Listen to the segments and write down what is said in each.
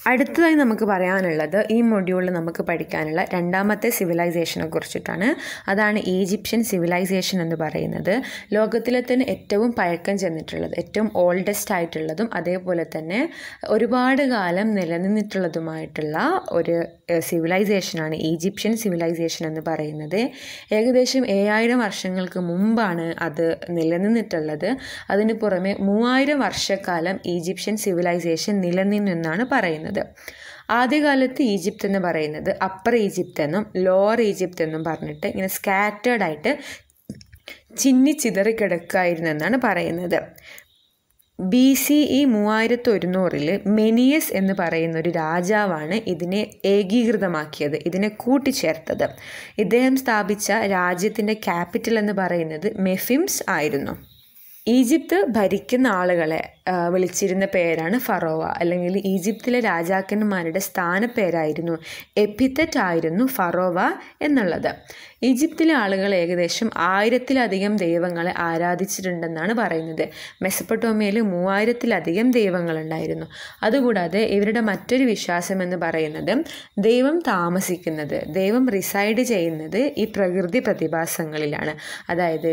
അടുത്തതായി നമുക്ക് പറയാനുള്ളത് ഈ മൊഡ്യൂളിൽ നമുക്ക് പഠിക്കാനുള്ള രണ്ടാമത്തെ സിവിലൈസേഷനെ കുറിച്ചിട്ടാണ് അതാണ് ഈജിപ്ഷ്യൻ സിവിലൈസേഷൻ എന്ന് പറയുന്നത് ലോകത്തിലെ തന്നെ ഏറ്റവും പഴക്കം ചെന്നിട്ടുള്ളത് ഏറ്റവും ഓൾഡസ്റ്റ് ആയിട്ടുള്ളതും അതേപോലെ തന്നെ ഒരുപാട് കാലം നിലനിന്നിട്ടുള്ളതുമായിട്ടുള്ള ഒരു സിവിലൈസേഷനാണ് ഈജിപ്ഷ്യൻ സിവിലൈസേഷൻ എന്ന് പറയുന്നത് ഏകദേശം ഏഴായിരം വർഷങ്ങൾക്ക് മുമ്പാണ് അത് നിലനിന്നിട്ടുള്ളത് അതിന് പുറമെ മൂവായിരം വർഷക്കാലം ഈജിപ്ഷ്യൻ സിവിലൈസേഷൻ നിലനിന്നെന്നാണ് പറയുന്നത് ആദ്യകാലത്ത് ഈജിപ്ത് എന്ന് പറയുന്നത് അപ്പർ ഈജിപ്ത് എന്നും ലോവർ ഈജിപ്ത് എന്നും പറഞ്ഞിട്ട് ഇങ്ങനെ സ്കാറ്റേഡ് ആയിട്ട് ചിന്നി ചിതറിക്കിടക്കായിരുന്നു എന്നാണ് പറയുന്നത് ബി സി ഇ മൂവായിരത്തി ഒരുന്നൂറിൽ മെനിയസ് എന്ന് പറയുന്ന ഒരു രാജാവാണ് ഇതിനെ ഏകീകൃതമാക്കിയത് ഇതിനെ കൂട്ടിച്ചേർത്തത് ഇദ്ദേഹം സ്ഥാപിച്ച രാജ്യത്തിൻ്റെ ക്യാപിറ്റൽ എന്ന് പറയുന്നത് മെഫിംസ് ആയിരുന്നു ഈജിപ്ത് ഭരിക്കുന്ന ആളുകളെ വിളിച്ചിരുന്ന പേരാണ് ഫറോവ അല്ലെങ്കിൽ ഈജിപ്തിലെ രാജാക്കന്മാരുടെ സ്ഥാനപ്പേരായിരുന്നു എപ്പിത്തറ്റ് ആയിരുന്നു ഫറോവ എന്നുള്ളത് ഈജിപ്തിലെ ആളുകൾ ഏകദേശം ആയിരത്തിലധികം ദൈവങ്ങളെ ആരാധിച്ചിട്ടുണ്ടെന്നാണ് പറയുന്നത് മെസ്സപ്പൊട്ടോമിയയിൽ മൂവായിരത്തിലധികം ദൈവങ്ങളുണ്ടായിരുന്നു അതുകൂടാതെ ഇവരുടെ മറ്റൊരു വിശ്വാസം എന്ന് പറയുന്നത് ദൈവം താമസിക്കുന്നത് ദൈവം റിസൈഡ് ചെയ്യുന്നത് ഈ പ്രകൃതി പ്രതിഭാസങ്ങളിലാണ് അതായത്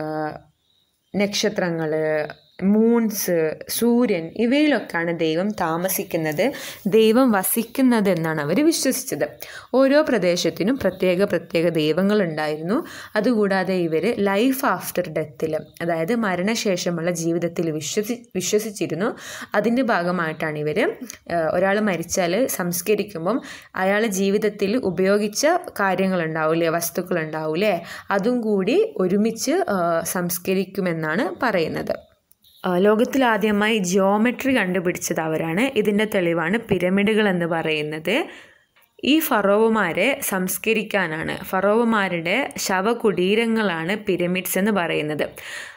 നക്ഷത്രങ്ങൾ മൂൺസ് സൂര്യൻ ഇവയിലൊക്കെയാണ് ദൈവം താമസിക്കുന്നത് ദൈവം വസിക്കുന്നത് എന്നാണ് അവർ വിശ്വസിച്ചത് ഓരോ പ്രദേശത്തിനും പ്രത്യേക പ്രത്യേക ദൈവങ്ങളുണ്ടായിരുന്നു അതുകൂടാതെ ഇവർ ലൈഫ് ആഫ്റ്റർ ഡെത്തിൽ അതായത് മരണശേഷമുള്ള ജീവിതത്തിൽ വിശ്വസി വിശ്വസിച്ചിരുന്നു അതിൻ്റെ ഭാഗമായിട്ടാണ് ഇവർ ഒരാൾ മരിച്ചാൽ സംസ്കരിക്കുമ്പം അയാൾ ജീവിതത്തിൽ ഉപയോഗിച്ച കാര്യങ്ങളുണ്ടാവില്ലേ വസ്തുക്കളുണ്ടാവില്ലേ അതും കൂടി ഒരുമിച്ച് സംസ്കരിക്കുമെന്നാണ് പറയുന്നത് ലോകത്തിൽ ആദ്യമായി ജിയോമെട്രി കണ്ടുപിടിച്ചത് അവരാണ് ഇതിൻ്റെ തെളിവാണ് പിരമിഡുകൾ എന്ന് പറയുന്നത് ഈ ഫറോവമാരെ സംസ്കരിക്കാനാണ് ഫറോവമാരുടെ ശവകുടീരങ്ങളാണ് പിരമിഡ്സ് എന്ന് പറയുന്നത്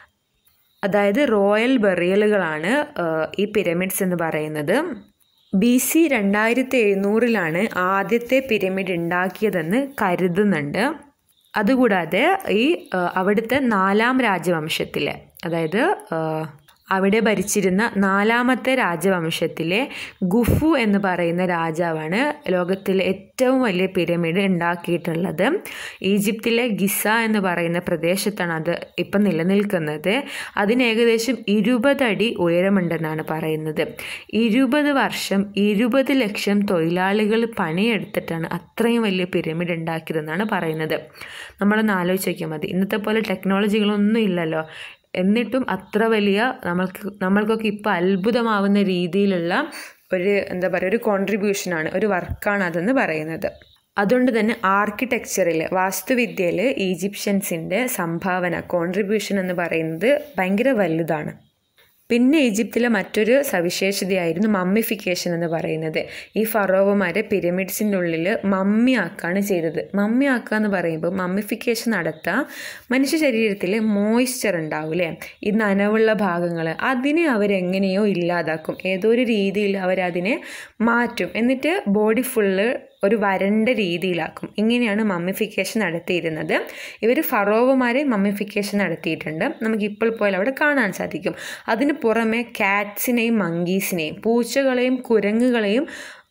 അതായത് റോയൽ ബെറിയലുകളാണ് ഈ പിരമിഡ്സ് എന്ന് പറയുന്നത് ബി സി രണ്ടായിരത്തി എഴുന്നൂറിലാണ് ആദ്യത്തെ പിരമിഡ് ഉണ്ടാക്കിയതെന്ന് കരുതുന്നുണ്ട് അതുകൂടാതെ ഈ അവിടുത്തെ നാലാം രാജവംശത്തിലെ അതായത് അവിടെ ഭരിച്ചിരുന്ന നാലാമത്തെ രാജവംശത്തിലെ ഗുഫു എന്ന് പറയുന്ന രാജാവാണ് ലോകത്തിലെ ഏറ്റവും വലിയ പിരമിഡ് ഉണ്ടാക്കിയിട്ടുള്ളത് ഈജിപ്തിലെ ഗിസ എന്ന് പറയുന്ന പ്രദേശത്താണ് അത് ഇപ്പം നിലനിൽക്കുന്നത് അതിന് ഏകദേശം ഇരുപതടി ഉയരമുണ്ടെന്നാണ് പറയുന്നത് ഇരുപത് വർഷം ഇരുപത് ലക്ഷം തൊഴിലാളികൾ പണിയെടുത്തിട്ടാണ് അത്രയും വലിയ പിരമിഡ് ഉണ്ടാക്കിയതെന്നാണ് പറയുന്നത് നമ്മളൊന്ന് ആലോചിച്ച് നോക്കിയാൽ മതി ഇന്നത്തെ പോലെ ടെക്നോളജികളൊന്നും ഇല്ലല്ലോ എന്നിട്ടും അത്ര വലിയ നമ്മൾക്ക് നമ്മൾക്കൊക്കെ ഇപ്പോൾ അത്ഭുതമാവുന്ന രീതിയിലുള്ള ഒരു എന്താ പറയുക ഒരു കോൺട്രിബ്യൂഷനാണ് ഒരു വർക്കാണ് അതെന്ന് പറയുന്നത് അതുകൊണ്ട് തന്നെ ആർക്കിടെക്ചറിൽ വാസ്തുവിദ്യയിൽ ഈജിപ്ഷ്യൻസിൻ്റെ സംഭാവന കോൺട്രിബ്യൂഷൻ എന്ന് പറയുന്നത് ഭയങ്കര വലുതാണ് പിന്നെ ഈജിപ്തിലെ മറ്റൊരു സവിശേഷതയായിരുന്നു മമ്മിഫിക്കേഷൻ എന്ന് പറയുന്നത് ഈ ഫറോവമാരെ പിരമിഡ്സിൻ്റെ ഉള്ളിൽ മമ്മിയാക്കാണ് ചെയ്തത് മമ്മിയാക്കുക എന്ന് പറയുമ്പോൾ മമ്മിഫിക്കേഷൻ നടത്താൻ മനുഷ്യ ശരീരത്തിൽ മോയ്സ്ചർ ഉണ്ടാവില്ലേ ഈ നനവുള്ള ഭാഗങ്ങൾ അതിനെ അവരെങ്ങനെയോ ഇല്ലാതാക്കും ഏതോ ഒരു രീതിയിൽ അവരതിനെ മാറ്റും എന്നിട്ട് ബോഡി ഫുള്ള് ഒരു വരണ്ട രീതിയിലാക്കും ഇങ്ങനെയാണ് മമ്മിഫിക്കേഷൻ നടത്തിയിരുന്നത് ഇവർ ഫറോവമാരെ മമ്മിഫിക്കേഷൻ നടത്തിയിട്ടുണ്ട് നമുക്ക് ഇപ്പോൾ പോയാൽ അവിടെ കാണാൻ സാധിക്കും അതിന് പുറമെ കാറ്റ്സിനെയും മങ്കീസിനെയും പൂച്ചകളെയും കുരങ്ങുകളെയും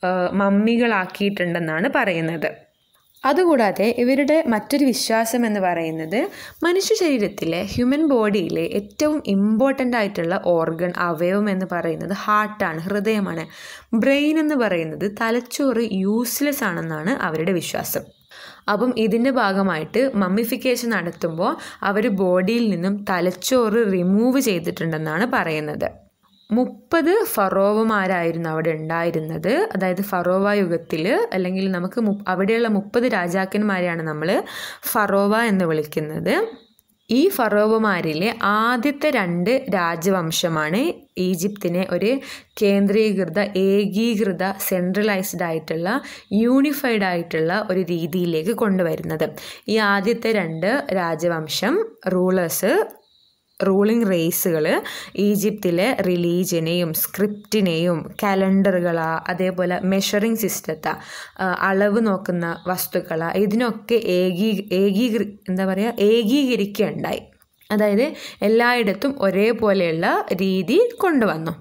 മമ്മികളാക്കിയിട്ടുണ്ടെന്നാണ് പറയുന്നത് അതുകൂടാതെ ഇവരുടെ മറ്റൊരു വിശ്വാസം എന്ന് പറയുന്നത് മനുഷ്യ ശരീരത്തിലെ ഹ്യൂമൻ ബോഡിയിലെ ഏറ്റവും ഇമ്പോർട്ടൻ്റ് ആയിട്ടുള്ള ഓർഗൺ അവയവം എന്ന് പറയുന്നത് ഹാർട്ടാണ് ഹൃദയമാണ് ബ്രെയിൻ എന്ന് പറയുന്നത് തലച്ചോറ് യൂസ്ലെസ് ആണെന്നാണ് അവരുടെ വിശ്വാസം അപ്പം ഇതിൻ്റെ ഭാഗമായിട്ട് മമ്മിഫിക്കേഷൻ നടത്തുമ്പോൾ അവർ ബോഡിയിൽ നിന്നും തലച്ചോറ് റിമൂവ് ചെയ്തിട്ടുണ്ടെന്നാണ് പറയുന്നത് മുപ്പത് ഫറോവമാരായിരുന്നു അവിടെ ഉണ്ടായിരുന്നത് അതായത് ഫറോവ യുഗത്തിൽ അല്ലെങ്കിൽ നമുക്ക് അവിടെയുള്ള മുപ്പത് രാജാക്കന്മാരെയാണ് നമ്മൾ ഫറോവ എന്ന് വിളിക്കുന്നത് ഈ ഫറോവമാരിലെ ആദ്യത്തെ രണ്ട് രാജവംശമാണ് ഈജിപ്തിനെ ഒരു കേന്ദ്രീകൃത ഏകീകൃത സെൻട്രലൈസ്ഡ് ആയിട്ടുള്ള യൂണിഫൈഡ് ആയിട്ടുള്ള ഒരു രീതിയിലേക്ക് കൊണ്ടുവരുന്നത് ഈ ആദ്യത്തെ രണ്ട് രാജവംശം റൂളേഴ്സ് റൂളിംഗ് റേസുകൾ ഈജിപ്തിലെ റിലീജിയനെയും സ്ക്രിപ്റ്റിനെയും കലണ്ടറുകള അതേപോലെ മെഷറിംഗ് സിസ്റ്റത്തെ അളവ് നോക്കുന്ന വസ്തുക്കള ഇതിനൊക്കെ ഏകീ ഏകീകൃ എന്താ പറയുക ഏകീകരിക്കുകയുണ്ടായി അതായത് എല്ലായിടത്തും ഒരേപോലെയുള്ള രീതി കൊണ്ടുവന്നു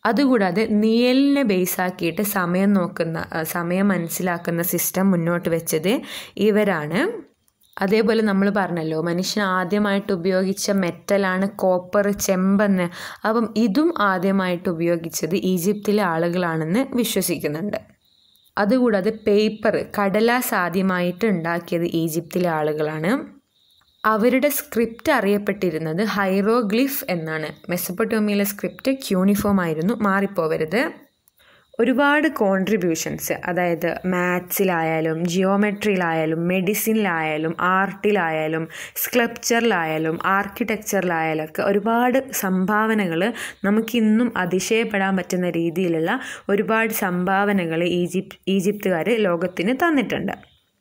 അതുകൂടാതെ നിയലിനെ ബേസാക്കിയിട്ട് സമയം നോക്കുന്ന ആ, സമയം മനസ്സിലാക്കുന്ന സിസ്റ്റം മുന്നോട്ട് വെച്ചത് ഇവരാണ് അതേപോലെ നമ്മൾ പറഞ്ഞല്ലോ മനുഷ്യൻ ആദ്യമായിട്ട് ഉപയോഗിച്ച മെറ്റലാണ് കോപ്പർ ചെമ്പെന്ന് അപ്പം ഇതും ആദ്യമായിട്ട് ഉപയോഗിച്ചത് ഈജിപ്തിലെ ആളുകളാണെന്ന് വിശ്വസിക്കുന്നുണ്ട് അതുകൂടാതെ പേപ്പർ കടലാസ് ആദ്യമായിട്ട് ഉണ്ടാക്കിയത് ഈജിപ്തിലെ ആളുകളാണ് അവരുടെ സ്ക്രിപ്റ്റ് അറിയപ്പെട്ടിരുന്നത് ഹൈറോഗ്ലിഫ് എന്നാണ് മെസ്സപ്പൊട്ടോമിയയിലെ സ്ക്രിപ്റ്റ് ക്യൂണിഫോം ആയിരുന്നു മാറിപ്പോവരുത് ഒരുപാട് കോൺട്രിബ്യൂഷൻസ് അതായത് മാത്സിലായാലും ജിയോമെട്രിയിലായാലും മെഡിസിനിലായാലും ആർട്ടിലായാലും സ്ക്ലപ്ചറിലായാലും ആർക്കിടെക്ചറിലായാലും ഒക്കെ ഒരുപാട് സംഭാവനകൾ നമുക്കിന്നും അതിശയപ്പെടാൻ പറ്റുന്ന രീതിയിലുള്ള ഒരുപാട് സംഭാവനകൾ ഈജിപ്ത് ഈജിപ്തുകാർ ലോകത്തിന് തന്നിട്ടുണ്ട്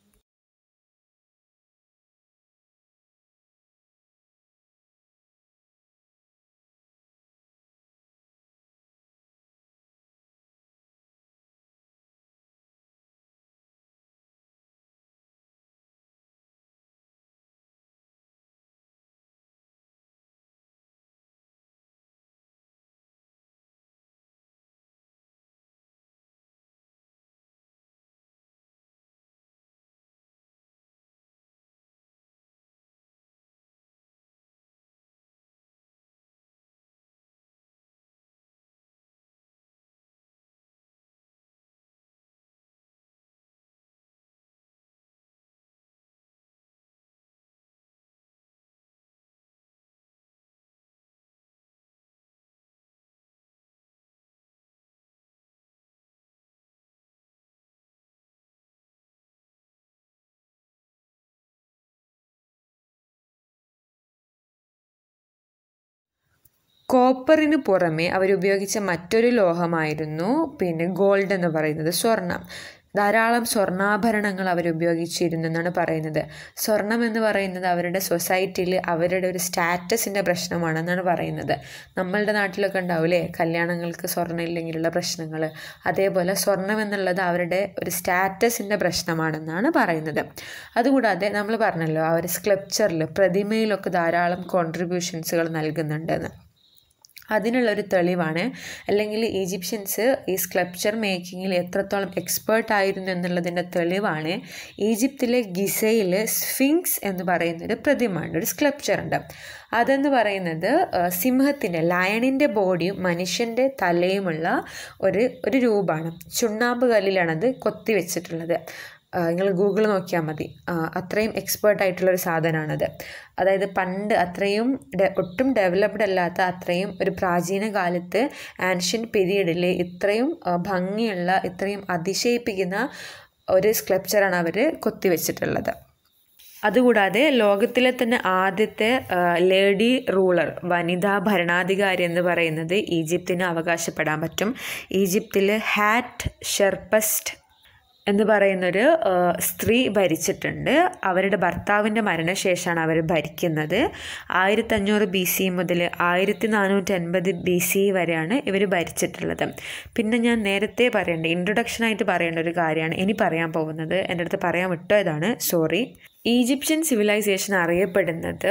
കോപ്പറിന് പുറമെ അവരുപയോഗിച്ച മറ്റൊരു ലോഹമായിരുന്നു പിന്നെ ഗോൾഡ് എന്ന് പറയുന്നത് സ്വർണം ധാരാളം സ്വർണ്ണാഭരണങ്ങൾ അവരുപയോഗിച്ചിരുന്നു എന്നാണ് പറയുന്നത് സ്വർണം എന്ന് പറയുന്നത് അവരുടെ സൊസൈറ്റിയിൽ അവരുടെ ഒരു സ്റ്റാറ്റസിൻ്റെ പ്രശ്നമാണെന്നാണ് പറയുന്നത് നമ്മളുടെ നാട്ടിലൊക്കെ ഉണ്ടാവില്ലേ കല്യാണങ്ങൾക്ക് സ്വർണ്ണം ഇല്ലെങ്കിലുള്ള പ്രശ്നങ്ങൾ അതേപോലെ സ്വർണം എന്നുള്ളത് അവരുടെ ഒരു സ്റ്റാറ്റസിൻ്റെ പ്രശ്നമാണെന്നാണ് പറയുന്നത് അതുകൂടാതെ നമ്മൾ പറഞ്ഞല്ലോ അവർ സ്ക്ലപ്ചറിൽ പ്രതിമയിലൊക്കെ ധാരാളം കോൺട്രിബ്യൂഷൻസുകൾ നൽകുന്നുണ്ടെന്ന് അതിനുള്ളൊരു തെളിവാണ് അല്ലെങ്കിൽ ഈജിപ്ഷ്യൻസ് ഈ സ്ക്ലപ്ചർ മേക്കിങ്ങിൽ എത്രത്തോളം എക്സ്പേർട്ട് ആയിരുന്നു എന്നുള്ളതിൻ്റെ തെളിവാണ് ഈജിപ്തിലെ ഗിസയിൽ സ്ഫിങ്സ് എന്ന് പറയുന്നൊരു പ്രതിമ ഉണ്ട് ഒരു സ്ക്ലപ്ചർ ഉണ്ട് അതെന്ന് പറയുന്നത് സിംഹത്തിൻ്റെ ലയണിൻ്റെ ബോഡിയും മനുഷ്യൻ്റെ തലയുമുള്ള ഒരു ഒരു രൂപമാണ് ചുണ്ണാമ്പ് കല്ലിലാണത് കൊത്തി വെച്ചിട്ടുള്ളത് നിങ്ങൾ ഗൂഗിൾ നോക്കിയാൽ മതി അത്രയും എക്സ്പേർട്ട് ആയിട്ടുള്ളൊരു സാധനമാണത് അതായത് പണ്ട് അത്രയും ഒട്ടും ഡെവലപ്ഡ് അല്ലാത്ത അത്രയും ഒരു പ്രാചീന കാലത്ത് ആൻഷ്യൻ പീരീഡിൽ ഇത്രയും ഭംഗിയുള്ള ഇത്രയും അതിശയിപ്പിക്കുന്ന ഒരു സ്ക്ലപ്ചറാണ് അവർ കൊത്തിവെച്ചിട്ടുള്ളത് അതുകൂടാതെ ലോകത്തിലെ തന്നെ ആദ്യത്തെ ലേഡി റൂളർ വനിതാ ഭരണാധികാരി എന്ന് പറയുന്നത് ഈജിപ്തിന് അവകാശപ്പെടാൻ പറ്റും ഈജിപ്തിൽ ഹാറ്റ് ഷെർപ്പസ്റ്റ് എന്ന് പറയുന്നൊരു സ്ത്രീ ഭരിച്ചിട്ടുണ്ട് അവരുടെ ഭർത്താവിൻ്റെ മരണശേഷമാണ് അവർ ഭരിക്കുന്നത് ആയിരത്തഞ്ഞൂറ് ബി സി മുതൽ ആയിരത്തി നാനൂറ്റി അൻപത് ബി സി വരെയാണ് ഇവർ ഭരിച്ചിട്ടുള്ളത് പിന്നെ ഞാൻ നേരത്തെ പറയേണ്ട ഇൻട്രൊഡക്ഷനായിട്ട് പറയേണ്ട ഒരു കാര്യമാണ് ഇനി പറയാൻ പോകുന്നത് എൻ്റെ അടുത്ത് പറയാൻ വിട്ടതാണ് സോറി ഈജിപ്ഷ്യൻ സിവിലൈസേഷൻ അറിയപ്പെടുന്നത്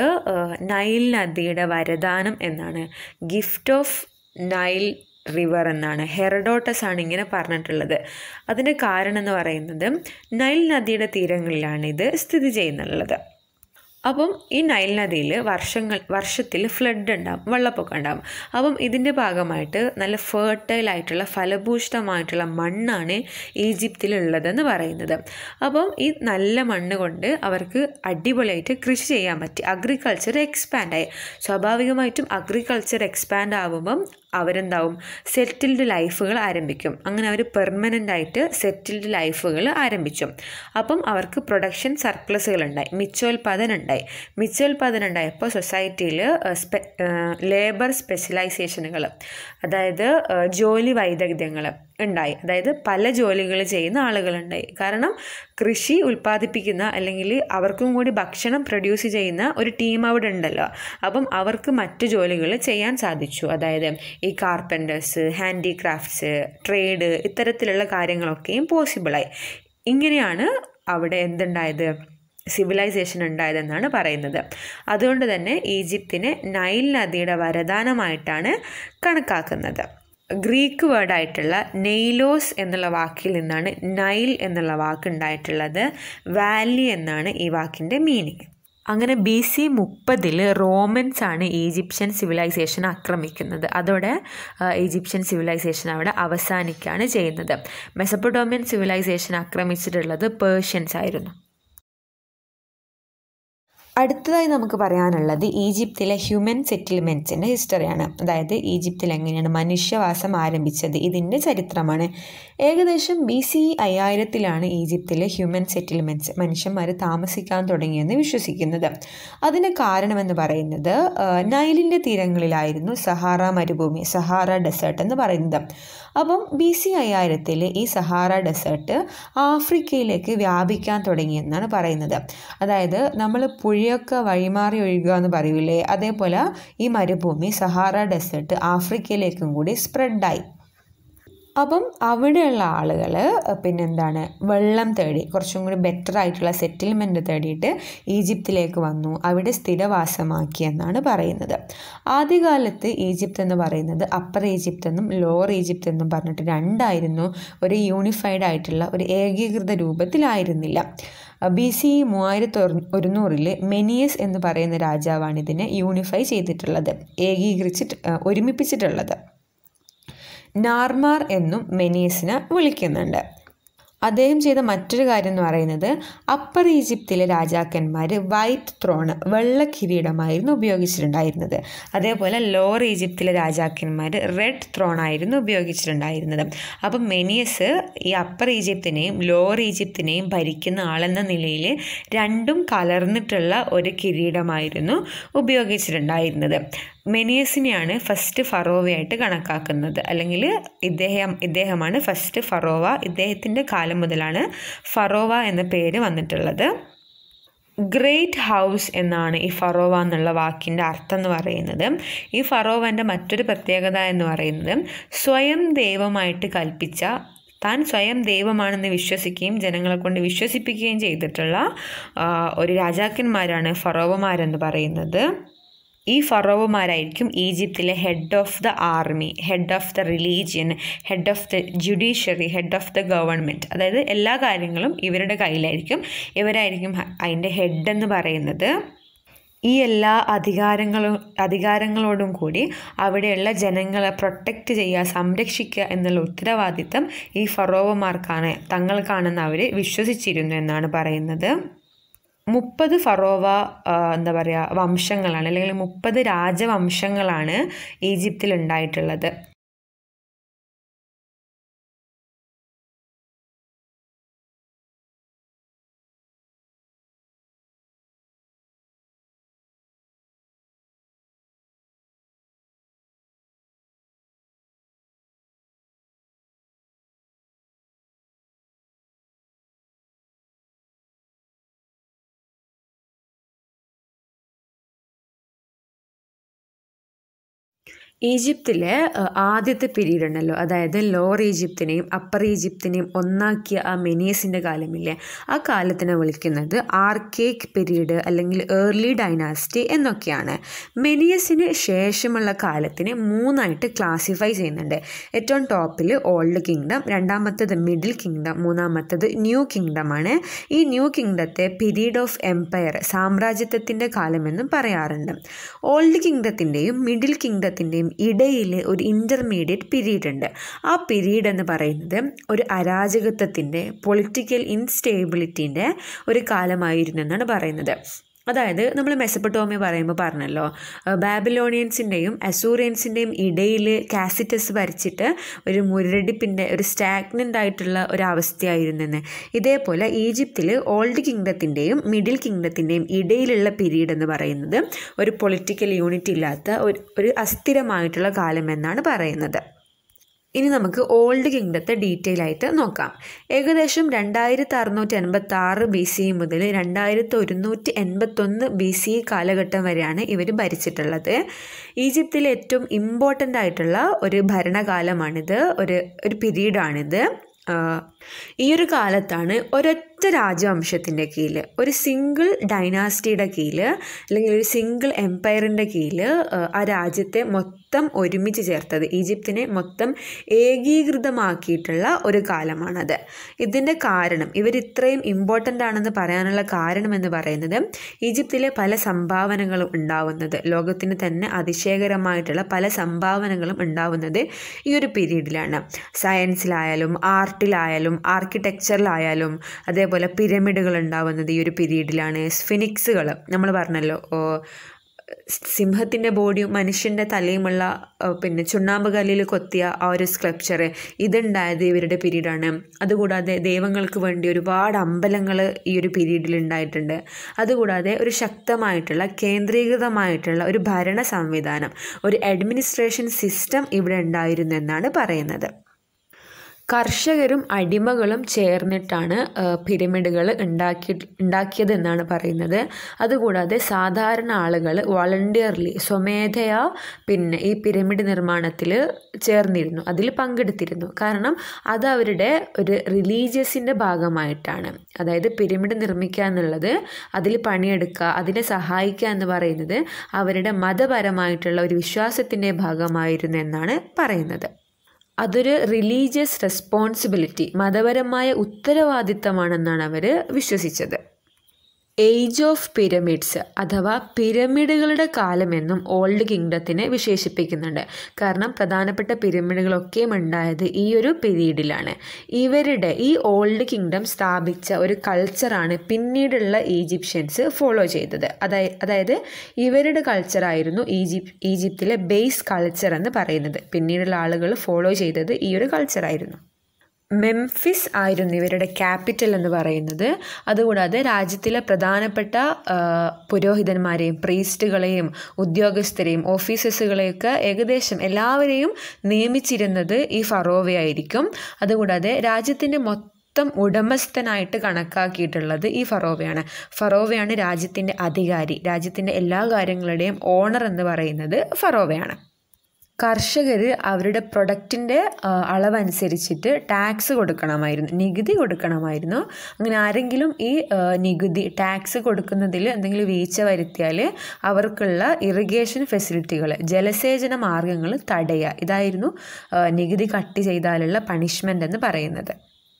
നൈൽ നദിയുടെ വരദാനം എന്നാണ് ഗിഫ്റ്റ് ഓഫ് നൈൽ റിവർ എന്നാണ് ഹെറഡോട്ടസ് ആണ് ഇങ്ങനെ പറഞ്ഞിട്ടുള്ളത് അതിൻ്റെ കാരണം എന്ന് പറയുന്നത് നൈൽ നദിയുടെ തീരങ്ങളിലാണ് ഇത് സ്ഥിതി ചെയ്യുന്നുള്ളത് അപ്പം ഈ നൈൽ നദിയിൽ വർഷങ്ങൾ വർഷത്തിൽ ഫ്ലഡ് ഉണ്ടാവും വെള്ളപ്പൊക്കം ഉണ്ടാവും അപ്പം ഇതിൻ്റെ ഭാഗമായിട്ട് നല്ല ഫേർട്ടൈൽ ആയിട്ടുള്ള ഫലഭൂഷ്ടമായിട്ടുള്ള മണ്ണാണ് ഈജിപ്തിലുള്ളതെന്ന് പറയുന്നത് അപ്പം ഈ നല്ല മണ്ണ് കൊണ്ട് അവർക്ക് അടിപൊളിയായിട്ട് കൃഷി ചെയ്യാൻ പറ്റി അഗ്രികൾച്ചർ എക്സ്പാൻഡായി സ്വാഭാവികമായിട്ടും അഗ്രികൾച്ചർ എക്സ്പാൻഡ് ആവുമ്പം അവരെന്താവും സെറ്റിൽഡ് ലൈഫുകൾ ആരംഭിക്കും അങ്ങനെ അവർ പെർമനൻ്റ് ആയിട്ട് സെറ്റിൽഡ് ലൈഫുകൾ ആരംഭിച്ചു അപ്പം അവർക്ക് പ്രൊഡക്ഷൻ സർപ്ലസുകൾ ഉണ്ടായി മിച്ചോൽപാദനം ഉണ്ടായി മിച്ചോൽപാദനം ഉണ്ടായപ്പോൾ സൊസൈറ്റിയിൽ സ്പെ ലേബർ സ്പെഷ്യലൈസേഷനുകൾ അതായത് ജോലി വൈദഗ്ധ്യങ്ങൾ ഉണ്ടായി അതായത് പല ജോലികൾ ചെയ്യുന്ന ആളുകളുണ്ടായി കാരണം കൃഷി ഉൽപ്പാദിപ്പിക്കുന്ന അല്ലെങ്കിൽ അവർക്കും കൂടി ഭക്ഷണം പ്രൊഡ്യൂസ് ചെയ്യുന്ന ഒരു ടീം അവിടെ ഉണ്ടല്ലോ അപ്പം അവർക്ക് മറ്റു ജോലികൾ ചെയ്യാൻ സാധിച്ചു അതായത് ഈ കാർപ്പൻറ്റേഴ്സ് ഹാൻഡിക്രാഫ്റ്റ്സ് ട്രേഡ് ഇത്തരത്തിലുള്ള കാര്യങ്ങളൊക്കെയും പോസിബിളായി ഇങ്ങനെയാണ് അവിടെ എന്തുണ്ടായത് സിവിലൈസേഷൻ ഉണ്ടായതെന്നാണ് പറയുന്നത് അതുകൊണ്ട് തന്നെ ഈജിപ്തിനെ നൈൽ നദിയുടെ വരദാനമായിട്ടാണ് കണക്കാക്കുന്നത് ഗ്രീക്ക് വേർഡായിട്ടുള്ള നെയ്ലോസ് എന്നുള്ള വാക്കിൽ നിന്നാണ് നൈൽ എന്നുള്ള വാക്ക് ഉണ്ടായിട്ടുള്ളത് വാലി എന്നാണ് ഈ വാക്കിൻ്റെ മീനിങ് അങ്ങനെ ബി സി മുപ്പതിൽ റോമൻസ് ആണ് ഈജിപ്ഷ്യൻ സിവിലൈസേഷൻ ആക്രമിക്കുന്നത് അതോടെ ആ, ഈജിപ്ഷ്യൻ സിവിലൈസേഷൻ അവിടെ അവസാനിക്കുകയാണ് ചെയ്യുന്നത് മെസപ്പൊട്ടോമിയൻ സിവിലൈസേഷൻ ആക്രമിച്ചിട്ടുള്ളത് പേർഷ്യൻസ് ആയിരുന്നു അടുത്തതായി നമുക്ക് പറയാനുള്ളത് ഈജിപ്തിലെ ഹ്യൂമൻ സെറ്റിൽമെൻറ്റ്സിൻ്റെ ഹിസ്റ്ററിയാണ് അതായത് ഈജിപ്തിൽ എങ്ങനെയാണ് മനുഷ്യവാസം ആരംഭിച്ചത് ഇതിൻ്റെ ചരിത്രമാണ് ഏകദേശം ബി സി അയ്യായിരത്തിലാണ് ഈജിപ്തിലെ ഹ്യൂമൻ സെറ്റിൽമെൻറ്റ്സ് മനുഷ്യന്മാർ താമസിക്കാൻ തുടങ്ങിയെന്ന് വിശ്വസിക്കുന്നത് അതിന് കാരണമെന്ന് പറയുന്നത് ആ, നൈലിൻ്റെ തീരങ്ങളിലായിരുന്നു സഹാറ മരുഭൂമി സഹാറ ഡെസേർട്ട് എന്ന് പറയുന്നത് അപ്പം ബി സി അയ്യായിരത്തിൽ ഈ സഹാറ ഡെസേർട്ട് ആഫ്രിക്കയിലേക്ക് വ്യാപിക്കാൻ തുടങ്ങിയെന്നാണ് പറയുന്നത് അതായത് നമ്മൾ പുഴയൊക്കെ വഴിമാറി ഒഴുകുക എന്ന് പറയൂലേ അതേപോലെ ഈ മരുഭൂമി സഹാറ ഡെസേർട്ട് ആഫ്രിക്കയിലേക്കും കൂടി സ്പ്രെഡായി അപ്പം അവിടെയുള്ള ആളുകൾ പിന്നെന്താണ് വെള്ളം തേടി കുറച്ചും കൂടി ബെറ്റർ ആയിട്ടുള്ള സെറ്റിൽമെൻറ്റ് തേടിയിട്ട് ഈജിപ്തിലേക്ക് വന്നു അവിടെ സ്ഥിരവാസമാക്കി എന്നാണ് പറയുന്നത് ആദ്യകാലത്ത് ഈജിപ്ത് എന്ന് പറയുന്നത് അപ്പർ ഈജിപ്ത് എന്നും ലോവർ ഈജിപ്ത് എന്നും പറഞ്ഞിട്ട് രണ്ടായിരുന്നു ഒരു യൂണിഫൈഡ് ആയിട്ടുള്ള ഒരു ഏകീകൃത രൂപത്തിലായിരുന്നില്ല ബി സി മൂവായിരത്തി ഒരുന്നൂറിൽ മെനിയസ് എന്ന് പറയുന്ന രാജാവാണ് ഇതിനെ യൂണിഫൈ ചെയ്തിട്ടുള്ളത് ഏകീകരിച്ചിട്ട് ആ, ഒരുമിപ്പിച്ചിട്ടുള്ളത് നാർമാർ എന്നും മെനീസിനെ വിളിക്കുന്നുണ്ട് അദ്ദേഹം ചെയ്ത മറ്റൊരു കാര്യം എന്ന് പറയുന്നത് അപ്പർ ഈജിപ്തിലെ രാജാക്കന്മാർ വൈറ്റ് ത്രോണ് വെള്ള കിരീടമായിരുന്നു ഉപയോഗിച്ചിട്ടുണ്ടായിരുന്നത് അതേപോലെ ലോവർ ഈജിപ്തിലെ രാജാക്കന്മാർ റെഡ് ത്രോൺ ആയിരുന്നു ഉപയോഗിച്ചിട്ടുണ്ടായിരുന്നത് അപ്പം മെനിയസ് ഈ അപ്പർ ഈജിപ്തിനെയും ലോവർ ഈജിപ്തിനെയും ഭരിക്കുന്ന ആളെന്ന നിലയിൽ രണ്ടും കലർന്നിട്ടുള്ള ഒരു കിരീടമായിരുന്നു ഉപയോഗിച്ചിട്ടുണ്ടായിരുന്നത് മെനിയസിനെയാണ് ഫസ്റ്റ് ഫറോവയായിട്ട് കണക്കാക്കുന്നത് അല്ലെങ്കിൽ ഇദ്ദേഹം ഇദ്ദേഹമാണ് ഫസ്റ്റ് ഫറോവ ഇദ്ദേഹത്തിൻ്റെ കാലം മുതലാണ് ഫറോവ എന്ന പേര് വന്നിട്ടുള്ളത് ഗ്രേറ്റ് ഹൗസ് എന്നാണ് ഈ ഫറോവ എന്നുള്ള വാക്കിൻ്റെ അർത്ഥം എന്ന് പറയുന്നത് ഈ ഫറോവൻ്റെ മറ്റൊരു പ്രത്യേകത എന്ന് പറയുന്നത് സ്വയം ദൈവമായിട്ട് കൽപ്പിച്ച താൻ സ്വയം ദൈവമാണെന്ന് വിശ്വസിക്കുകയും ജനങ്ങളെ കൊണ്ട് വിശ്വസിപ്പിക്കുകയും ചെയ്തിട്ടുള്ള ആ, ഒരു രാജാക്കന്മാരാണ് ഫറോവമാരെന്ന് പറയുന്നത് ഈ ഫറോവമാരായിരിക്കും ഈജിപ്തിലെ head of the army head of the religion head of the judiciary head of the government അതായത് എല്ലാ കാര്യങ്ങളും ഇവരുടെ കയ്യിലായിരിക്കും ഇവരായിരിക്കും ഹ- അതിൻ്റെ ഹെഡ് എന്ന് പറയുന്നത് ഈ എല്ലാ അധികാരങ്ങളും അധികാരങ്ങളോടും കൂടി അവിടെയുള്ള ജനങ്ങളെ പ്രൊട്ടക്റ്റ് ചെയ്യുക സംരക്ഷിക്കുക എന്നുള്ള ഉത്തരവാദിത്തം ഈ ഫറോവമാർക്കാണ് തങ്ങൾക്കാണെന്ന് അവർ വിശ്വസിച്ചിരുന്നു എന്നാണ് പറയുന്നത് മുപ്പത് ഫറോവ ആ, എന്താ പറയുക വംശങ്ങളാണ് അല്ലെങ്കിൽ മുപ്പത് രാജവംശങ്ങളാണ് ഈജിപ്തിൽ ഉണ്ടായിട്ടുള്ളത് ഈജിപ്തിലെ അഹ്, ആദ്യത്തെ പീരീഡ് ഉണ്ടല്ലോ അതായത് ലോവർ ഈജിപ്തിനെയും അപ്പർ ഈജിപ്തിനെയും ഒന്നാക്കിയ ആ മെനിയസിൻ്റെ കാലമില്ലേ ആ കാലത്തിനെ വിളിക്കുന്നത് ആർക്കേക്ക് പീരീഡ് അല്ലെങ്കിൽ ഏർലി ഡൈനാസ്റ്റി എന്നൊക്കെയാണ് മെനിയസിന് ശേഷമുള്ള കാലത്തിനെ മൂന്നായിട്ട് ക്ലാസിഫൈ ചെയ്യുന്നുണ്ട് ഏറ്റവും ടോപ്പിൽ ഓൾഡ് കിങ്ഡം രണ്ടാമത്തത് മിഡിൽ കിങ്ഡം മൂന്നാമത്തത് ന്യൂ കിങ്ഡമാണ് ഈ ന്യൂ കിങ്ഡത്തെ പീരീഡ് ഓഫ് എംപയർ സാമ്രാജ്യത്വത്തിൻ്റെ കാലമെന്നും പറയാറുണ്ട് ഓൾഡ് കിങ്ഡത്തിൻ്റെയും മിഡിൽ കിങ്ഡത്തിൻ്റെയും ഇടയിൽ ഒരു ഇൻ്റർമീഡിയറ്റ് പീരീഡ് ഉണ്ട് ആ പീരീഡ് എന്ന് പറയുന്നത് ഒരു അരാജകത്വത്തിൻ്റെ പൊളിറ്റിക്കൽ ഇൻസ്റ്റേബിലിറ്റീൻ്റെ ഒരു കാലമായിരുന്നു എന്നാണ് പറയുന്നത് അതായത് നമ്മൾ മെസ്സപ്പട്ടോമി പറയുമ്പോൾ പറഞ്ഞല്ലോ അഹ് ബാബിലോണിയൻസിൻ്റെയും അസൂറിയൻസിൻ്റെയും ഇടയിൽ കാസിറ്റസ് ഭരിച്ചിട്ട് ഒരു മുരടിപ്പിൻ്റെ ഒരു സ്റ്റാഗ്നൻ്റ് ആയിട്ടുള്ള ഒരു അവസ്ഥയായിരുന്നെന്ന് ഇതേപോലെ ഈജിപ്തിൽ ഓൾഡ് കിങ്ഡത്തിൻ്റെയും മിഡിൽ കിങ്ഡത്തിൻ്റെയും ഇടയിലുള്ള പീരീഡ് എന്ന് പറയുന്നത് ഒരു പൊളിറ്റിക്കൽ യൂണിറ്റ് ഇല്ലാത്ത ഒരു ഒരു അസ്ഥിരമായിട്ടുള്ള കാലം എന്നാണ് പറയുന്നത് ഇനി നമുക്ക് ഓൾഡ് കിങ്ഡത്തെ ഡീറ്റെയിൽ ആയിട്ട് നോക്കാം ഏകദേശം രണ്ടായിരത്തി അറുന്നൂറ്റി എൺപത്തി ആറ് ബി സി മുതൽ രണ്ടായിരത്തി ഒരുന്നൂറ്റി എൺപത്തൊന്ന് ബി സി കാലഘട്ടം വരെയാണ് ഇവർ ഭരിച്ചിട്ടുള്ളത് ഈജിപ്തിലെ ഏറ്റവും ഇമ്പോർട്ടൻ്റ് ആയിട്ടുള്ള ഒരു ഭരണകാലമാണിത് ഒരു ഒരു പീരീഡാണിത് ആഹ് ഈ ഒരു കാലത്താണ് ഒരൊറ്റ രാജവംശത്തിൻ്റെ കീഴിൽ ഒരു സിംഗിൾ ഡൈനാസ്റ്റിയുടെ കീഴിൽ അല്ലെങ്കിൽ ഒരു സിംഗിൾ എംപയറിൻ്റെ കീഴിൽ ആ രാജ്യത്തെ മൊത്തം ഒരുമിച്ച് ചേർത്തത് ഈജിപ്തിനെ മൊത്തം ഏകീകൃതമാക്കിയിട്ടുള്ള ഒരു കാലമാണത് ഇതിൻ്റെ കാരണം ഇവർ ഇത്രയും ഇമ്പോർട്ടൻ്റ് ആണെന്ന് പറയാനുള്ള കാരണം എന്ന് പറയുന്നത് ഈജിപ്തിലെ പല സംഭാവനകളും ഉണ്ടാവുന്നത് ലോകത്തിന് തന്നെ അതിശയകരമായിട്ടുള്ള പല സംഭാവനകളും ഉണ്ടാവുന്നത് ഈ ഒരു പീരീഡിലാണ് സയൻസിലായാലും ആർട്ടിലായാലും ആർക്കിടെക്ചറിലായാലും അതേപോലെ പിരമിഡുകൾ ഉണ്ടാവുന്നത് ഈ ഒരു പീരീഡിലാണ് സ്ഫിനിക്സുകൾ നമ്മൾ പറഞ്ഞല്ലോ സിംഹത്തിൻ്റെ ബോഡിയും മനുഷ്യൻ്റെ തലയുമുള്ള പിന്നെ ചുണ്ണാമ്പ് കല്ലിൽ കൊത്തിയ ആ ഒരു സ്ക്ലപ്ചർ ഇതുണ്ടായത് ഇവരുടെ പീരീഡാണ് അതുകൂടാതെ ദൈവങ്ങൾക്ക് വേണ്ടി ഒരുപാട് അമ്പലങ്ങൾ ഈ ഒരു പീരീഡിൽ ഉണ്ടായിട്ടുണ്ട് അതുകൂടാതെ ഒരു ശക്തമായിട്ടുള്ള കേന്ദ്രീകൃതമായിട്ടുള്ള ഒരു ഭരണ സംവിധാനം ഒരു അഡ്മിനിസ്ട്രേഷൻ സിസ്റ്റം ഇവിടെ ഉണ്ടായിരുന്നു എന്നാണ് പറയുന്നത് കർഷകരും അടിമകളും ചേർന്നിട്ടാണ് പിരമിഡുകൾ ഉണ്ടാക്കി ഉണ്ടാക്കിയതെന്നാണ് പറയുന്നത് അതുകൂടാതെ സാധാരണ ആളുകൾ വളണ്ടിയർലി സ്വമേധയാ പിന്നെ ഈ പിരമിഡ് നിർമ്മാണത്തിൽ ചേർന്നിരുന്നു അതിൽ പങ്കെടുത്തിരുന്നു കാരണം അത് അവരുടെ ഒരു റിലീജിയസിൻ്റെ ഭാഗമായിട്ടാണ് അതായത് പിരമിഡ് നിർമ്മിക്കുക എന്നുള്ളത് അതിൽ പണിയെടുക്കുക അതിനെ സഹായിക്കുക എന്ന് പറയുന്നത് അവരുടെ മതപരമായിട്ടുള്ള ഒരു വിശ്വാസത്തിൻ്റെ ഭാഗമായിരുന്നു എന്നാണ് പറയുന്നത് അതൊരു റിലീജിയസ് റെസ്പോൺസിബിലിറ്റി മതപരമായ ഉത്തരവാദിത്തമാണെന്നാണ് അവർ വിശ്വസിച്ചത് ഏജ് ഓഫ് പിരമിഡ്സ് അഥവാ പിരമിഡുകളുടെ കാലമെന്നും ഓൾഡ് കിങ്ഡത്തിനെ വിശേഷിപ്പിക്കുന്നുണ്ട് കാരണം പ്രധാനപ്പെട്ട പിരമിഡുകളൊക്കെയും ഉണ്ടായത് ഈ ഒരു പീരീഡിലാണ് ഇവരുടെ ഈ ഓൾഡ് കിങ്ഡം സ്ഥാപിച്ച ഒരു കൾച്ചറാണ് പിന്നീടുള്ള ഈജിപ്ഷ്യൻസ് ഫോളോ ചെയ്തത് അതായത് അതായത് ഇവരുടെ കൾച്ചറായിരുന്നു ഈജിപ്ത് ഈജിപ്തിലെ ബേസ് കൾച്ചർ എന്ന് പറയുന്നത് പിന്നീടുള്ള ആളുകൾ ഫോളോ ചെയ്തത് ഈ ഒരു കൾച്ചറായിരുന്നു മെംഫിസ് ആയിരുന്നു ഇവരുടെ ക്യാപിറ്റൽ എന്ന് പറയുന്നത് അതുകൂടാതെ രാജ്യത്തിലെ പ്രധാനപ്പെട്ട പുരോഹിതന്മാരെയും പ്രീസ്റ്റുകളെയും ഉദ്യോഗസ്ഥരെയും ഓഫീസേഴ്സുകളെയൊക്കെ ഏകദേശം എല്ലാവരെയും നിയമിച്ചിരുന്നത് ഈ ഫറോവയായിരിക്കും അതുകൂടാതെ രാജ്യത്തിൻ്റെ മൊത്തം മൊത്തം ഉടമസ്ഥനായിട്ട് കണക്കാക്കിയിട്ടുള്ളത് ഈ ഫറോവയാണ് ഫറോവയാണ് രാജ്യത്തിൻ്റെ അധികാരി രാജ്യത്തിൻ്റെ എല്ലാ കാര്യങ്ങളുടെയും ഓണർ എന്ന് പറയുന്നത് ഫറോവയാണ് കർഷകർ അവരുടെ പ്രൊഡക്റ്റിൻ്റെ അളവനുസരിച്ചിട്ട് ടാക്സ് കൊടുക്കണമായിരുന്നു നികുതി കൊടുക്കണമായിരുന്നു അങ്ങനെ ആരെങ്കിലും ഈ നികുതി ടാക്സ് കൊടുക്കുന്നതിൽ എന്തെങ്കിലും വീഴ്ച വരുത്തിയാൽ അവർക്കുള്ള ഇറിഗേഷൻ ഫെസിലിറ്റികൾ ജലസേചന മാർഗങ്ങൾ തടയുക ഇതായിരുന്നു നികുതി കട്ട് ചെയ്താലുള്ള പണിഷ്മെൻ്റ് എന്ന് പറയുന്നത്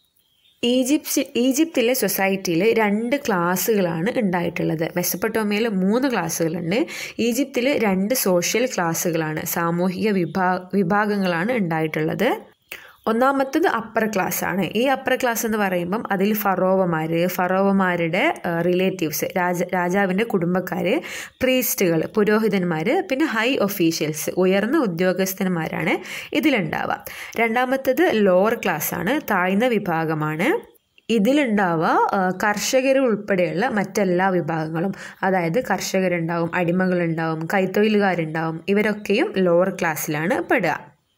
ഈജിപ്റ്റ് ഈജിപ്തിലെ സൊസൈറ്റിയിൽ രണ്ട് ക്ലാസ്സുകളാണ് ഉണ്ടായിട്ടുള്ളത് മെസ്സപ്പൊട്ടോമിയയിൽ മൂന്ന് ക്ലാസ്സുകളുണ്ട് ഈജിപ്തിൽ രണ്ട് സോഷ്യൽ ക്ലാസ്സുകളാണ് സാമൂഹിക വിഭാ വിഭാഗങ്ങളാണ് ഉണ്ടായിട്ടുള്ളത് ഒന്നാമത്തത് അപ്പർ ക്ലാസ് ആണ് ഈ അപ്പർ ക്ലാസ് എന്ന് പറയുമ്പം അതിൽ ഫറോവമാർ ഫറോവമാരുടെ റിലേറ്റീവ്സ് രാജ രാജാവിൻ്റെ കുടുംബക്കാർ പ്രീസ്റ്റുകൾ പുരോഹിതന്മാർ പിന്നെ ഹൈ ഒഫീഷ്യൽസ് ഉയർന്ന ഉദ്യോഗസ്ഥന്മാരാണ് ഇതിലുണ്ടാവുക രണ്ടാമത്തത് ലോവർ ക്ലാസ് ആണ് താഴ്ന്ന വിഭാഗമാണ് ഇതിലുണ്ടാവുക കർഷകർ ഉൾപ്പെടെയുള്ള മറ്റെല്ലാ വിഭാഗങ്ങളും അതായത് കർഷകരുണ്ടാവും അടിമകളുണ്ടാവും കൈത്തൊഴിലുകാരുണ്ടാവും ഇവരൊക്കെയും ലോവർ ക്ലാസ്സിലാണ് പെടുക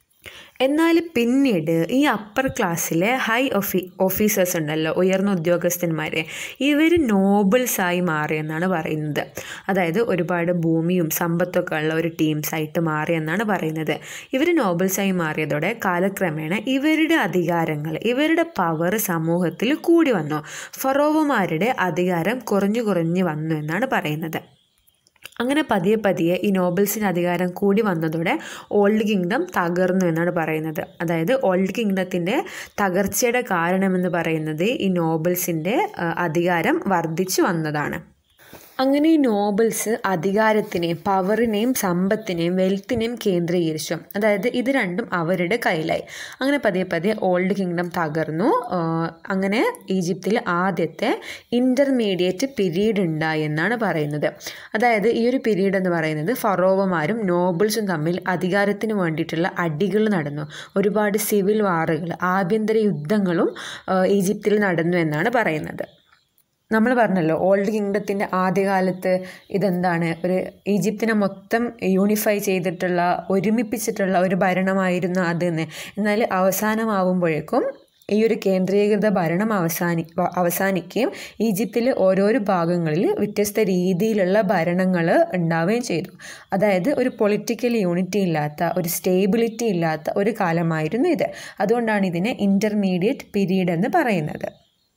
എന്നാൽ പിന്നീട് ഈ അപ്പർ ക്ലാസ്സിലെ ഹൈ ഓഫീ ഓഫീസേഴ്സ് ഉണ്ടല്ലോ ഉയർന്ന ഉദ്യോഗസ്ഥന്മാർ ഇവർ നോബിൾസായി മാറിയെന്നാണ് പറയുന്നത് അതായത് ഒരുപാട് ഭൂമിയും സമ്പത്തൊക്കെ ഉള്ള ഒരു ടീംസായിട്ട് മാറിയെന്നാണ് പറയുന്നത് ഇവർ നോബിൾസായി മാറിയതോടെ കാലക്രമേണ ഇവരുടെ അധികാരങ്ങൾ ഇവരുടെ പവർ സമൂഹത്തിൽ കൂടി വന്നു ഫറോവമാരുടെ അധികാരം കുറഞ്ഞു കുറഞ്ഞു വന്നു എന്നാണ് പറയുന്നത് അങ്ങനെ പതിയെ പതിയെ ഈ നോബൽസിന് അധികാരം കൂടി വന്നതോടെ ഓൾഡ് കിങ്ഡം തകർന്നു എന്നാണ് പറയുന്നത് അതായത് ഓൾഡ് കിങ്ഡത്തിൻ്റെ തകർച്ചയുടെ കാരണമെന്ന് പറയുന്നത് ഈ നോബൽസിൻ്റെ അധികാരം വർദ്ധിച്ചു വന്നതാണ് അങ്ങനെ ഈ നോബൽസ് അധികാരത്തിനെയും പവറിനെയും സമ്പത്തിനെയും വെൽത്തിനെയും കേന്ദ്രീകരിച്ചു അതായത് ഇത് രണ്ടും അവരുടെ കയ്യിലായി അങ്ങനെ പതിയെ പതിയെ ഓൾഡ് കിങ്ഡം തകർന്നു അങ്ങനെ ഈജിപ്തിൽ ആദ്യത്തെ ഇൻ്റർമീഡിയറ്റ് പീരീഡ് ഉണ്ടായി എന്നാണ് പറയുന്നത് അതായത് ഈ ഒരു പീരീഡ് എന്ന് പറയുന്നത് ഫറോവമാരും നോബിൾസും തമ്മിൽ അധികാരത്തിന് വേണ്ടിയിട്ടുള്ള അടികൾ നടന്നു ഒരുപാട് സിവിൽ വാറുകൾ ആഭ്യന്തര യുദ്ധങ്ങളും ഈജിപ്തിൽ നടന്നു എന്നാണ് പറയുന്നത് നമ്മൾ പറഞ്ഞല്ലോ ഓൾഡ് കിങ്ഡത്തിൻ്റെ ആദ്യകാലത്ത് ഇതെന്താണ് ഒരു ഈജിപ്തിനെ മൊത്തം യൂണിഫൈ ചെയ്തിട്ടുള്ള ഒരുമിപ്പിച്ചിട്ടുള്ള ഒരു ഭരണമായിരുന്നു അതെന്ന് എന്നാൽ അവസാനമാവുമ്പോഴേക്കും ഈ ഒരു കേന്ദ്രീകൃത ഭരണം അവസാനി അവസാനിക്കുകയും ഈജിപ്തിലെ ഓരോരോ ഭാഗങ്ങളിൽ വ്യത്യസ്ത രീതിയിലുള്ള ഭരണങ്ങൾ ഉണ്ടാവുകയും ചെയ്തു അതായത് ഒരു പൊളിറ്റിക്കൽ യൂണിറ്റി ഇല്ലാത്ത ഒരു സ്റ്റേബിലിറ്റി ഇല്ലാത്ത ഒരു കാലമായിരുന്നു ഇത് അതുകൊണ്ടാണ് ഇതിനെ ഇൻ്റർമീഡിയറ്റ് പീരീഡ് എന്ന് പറയുന്നത്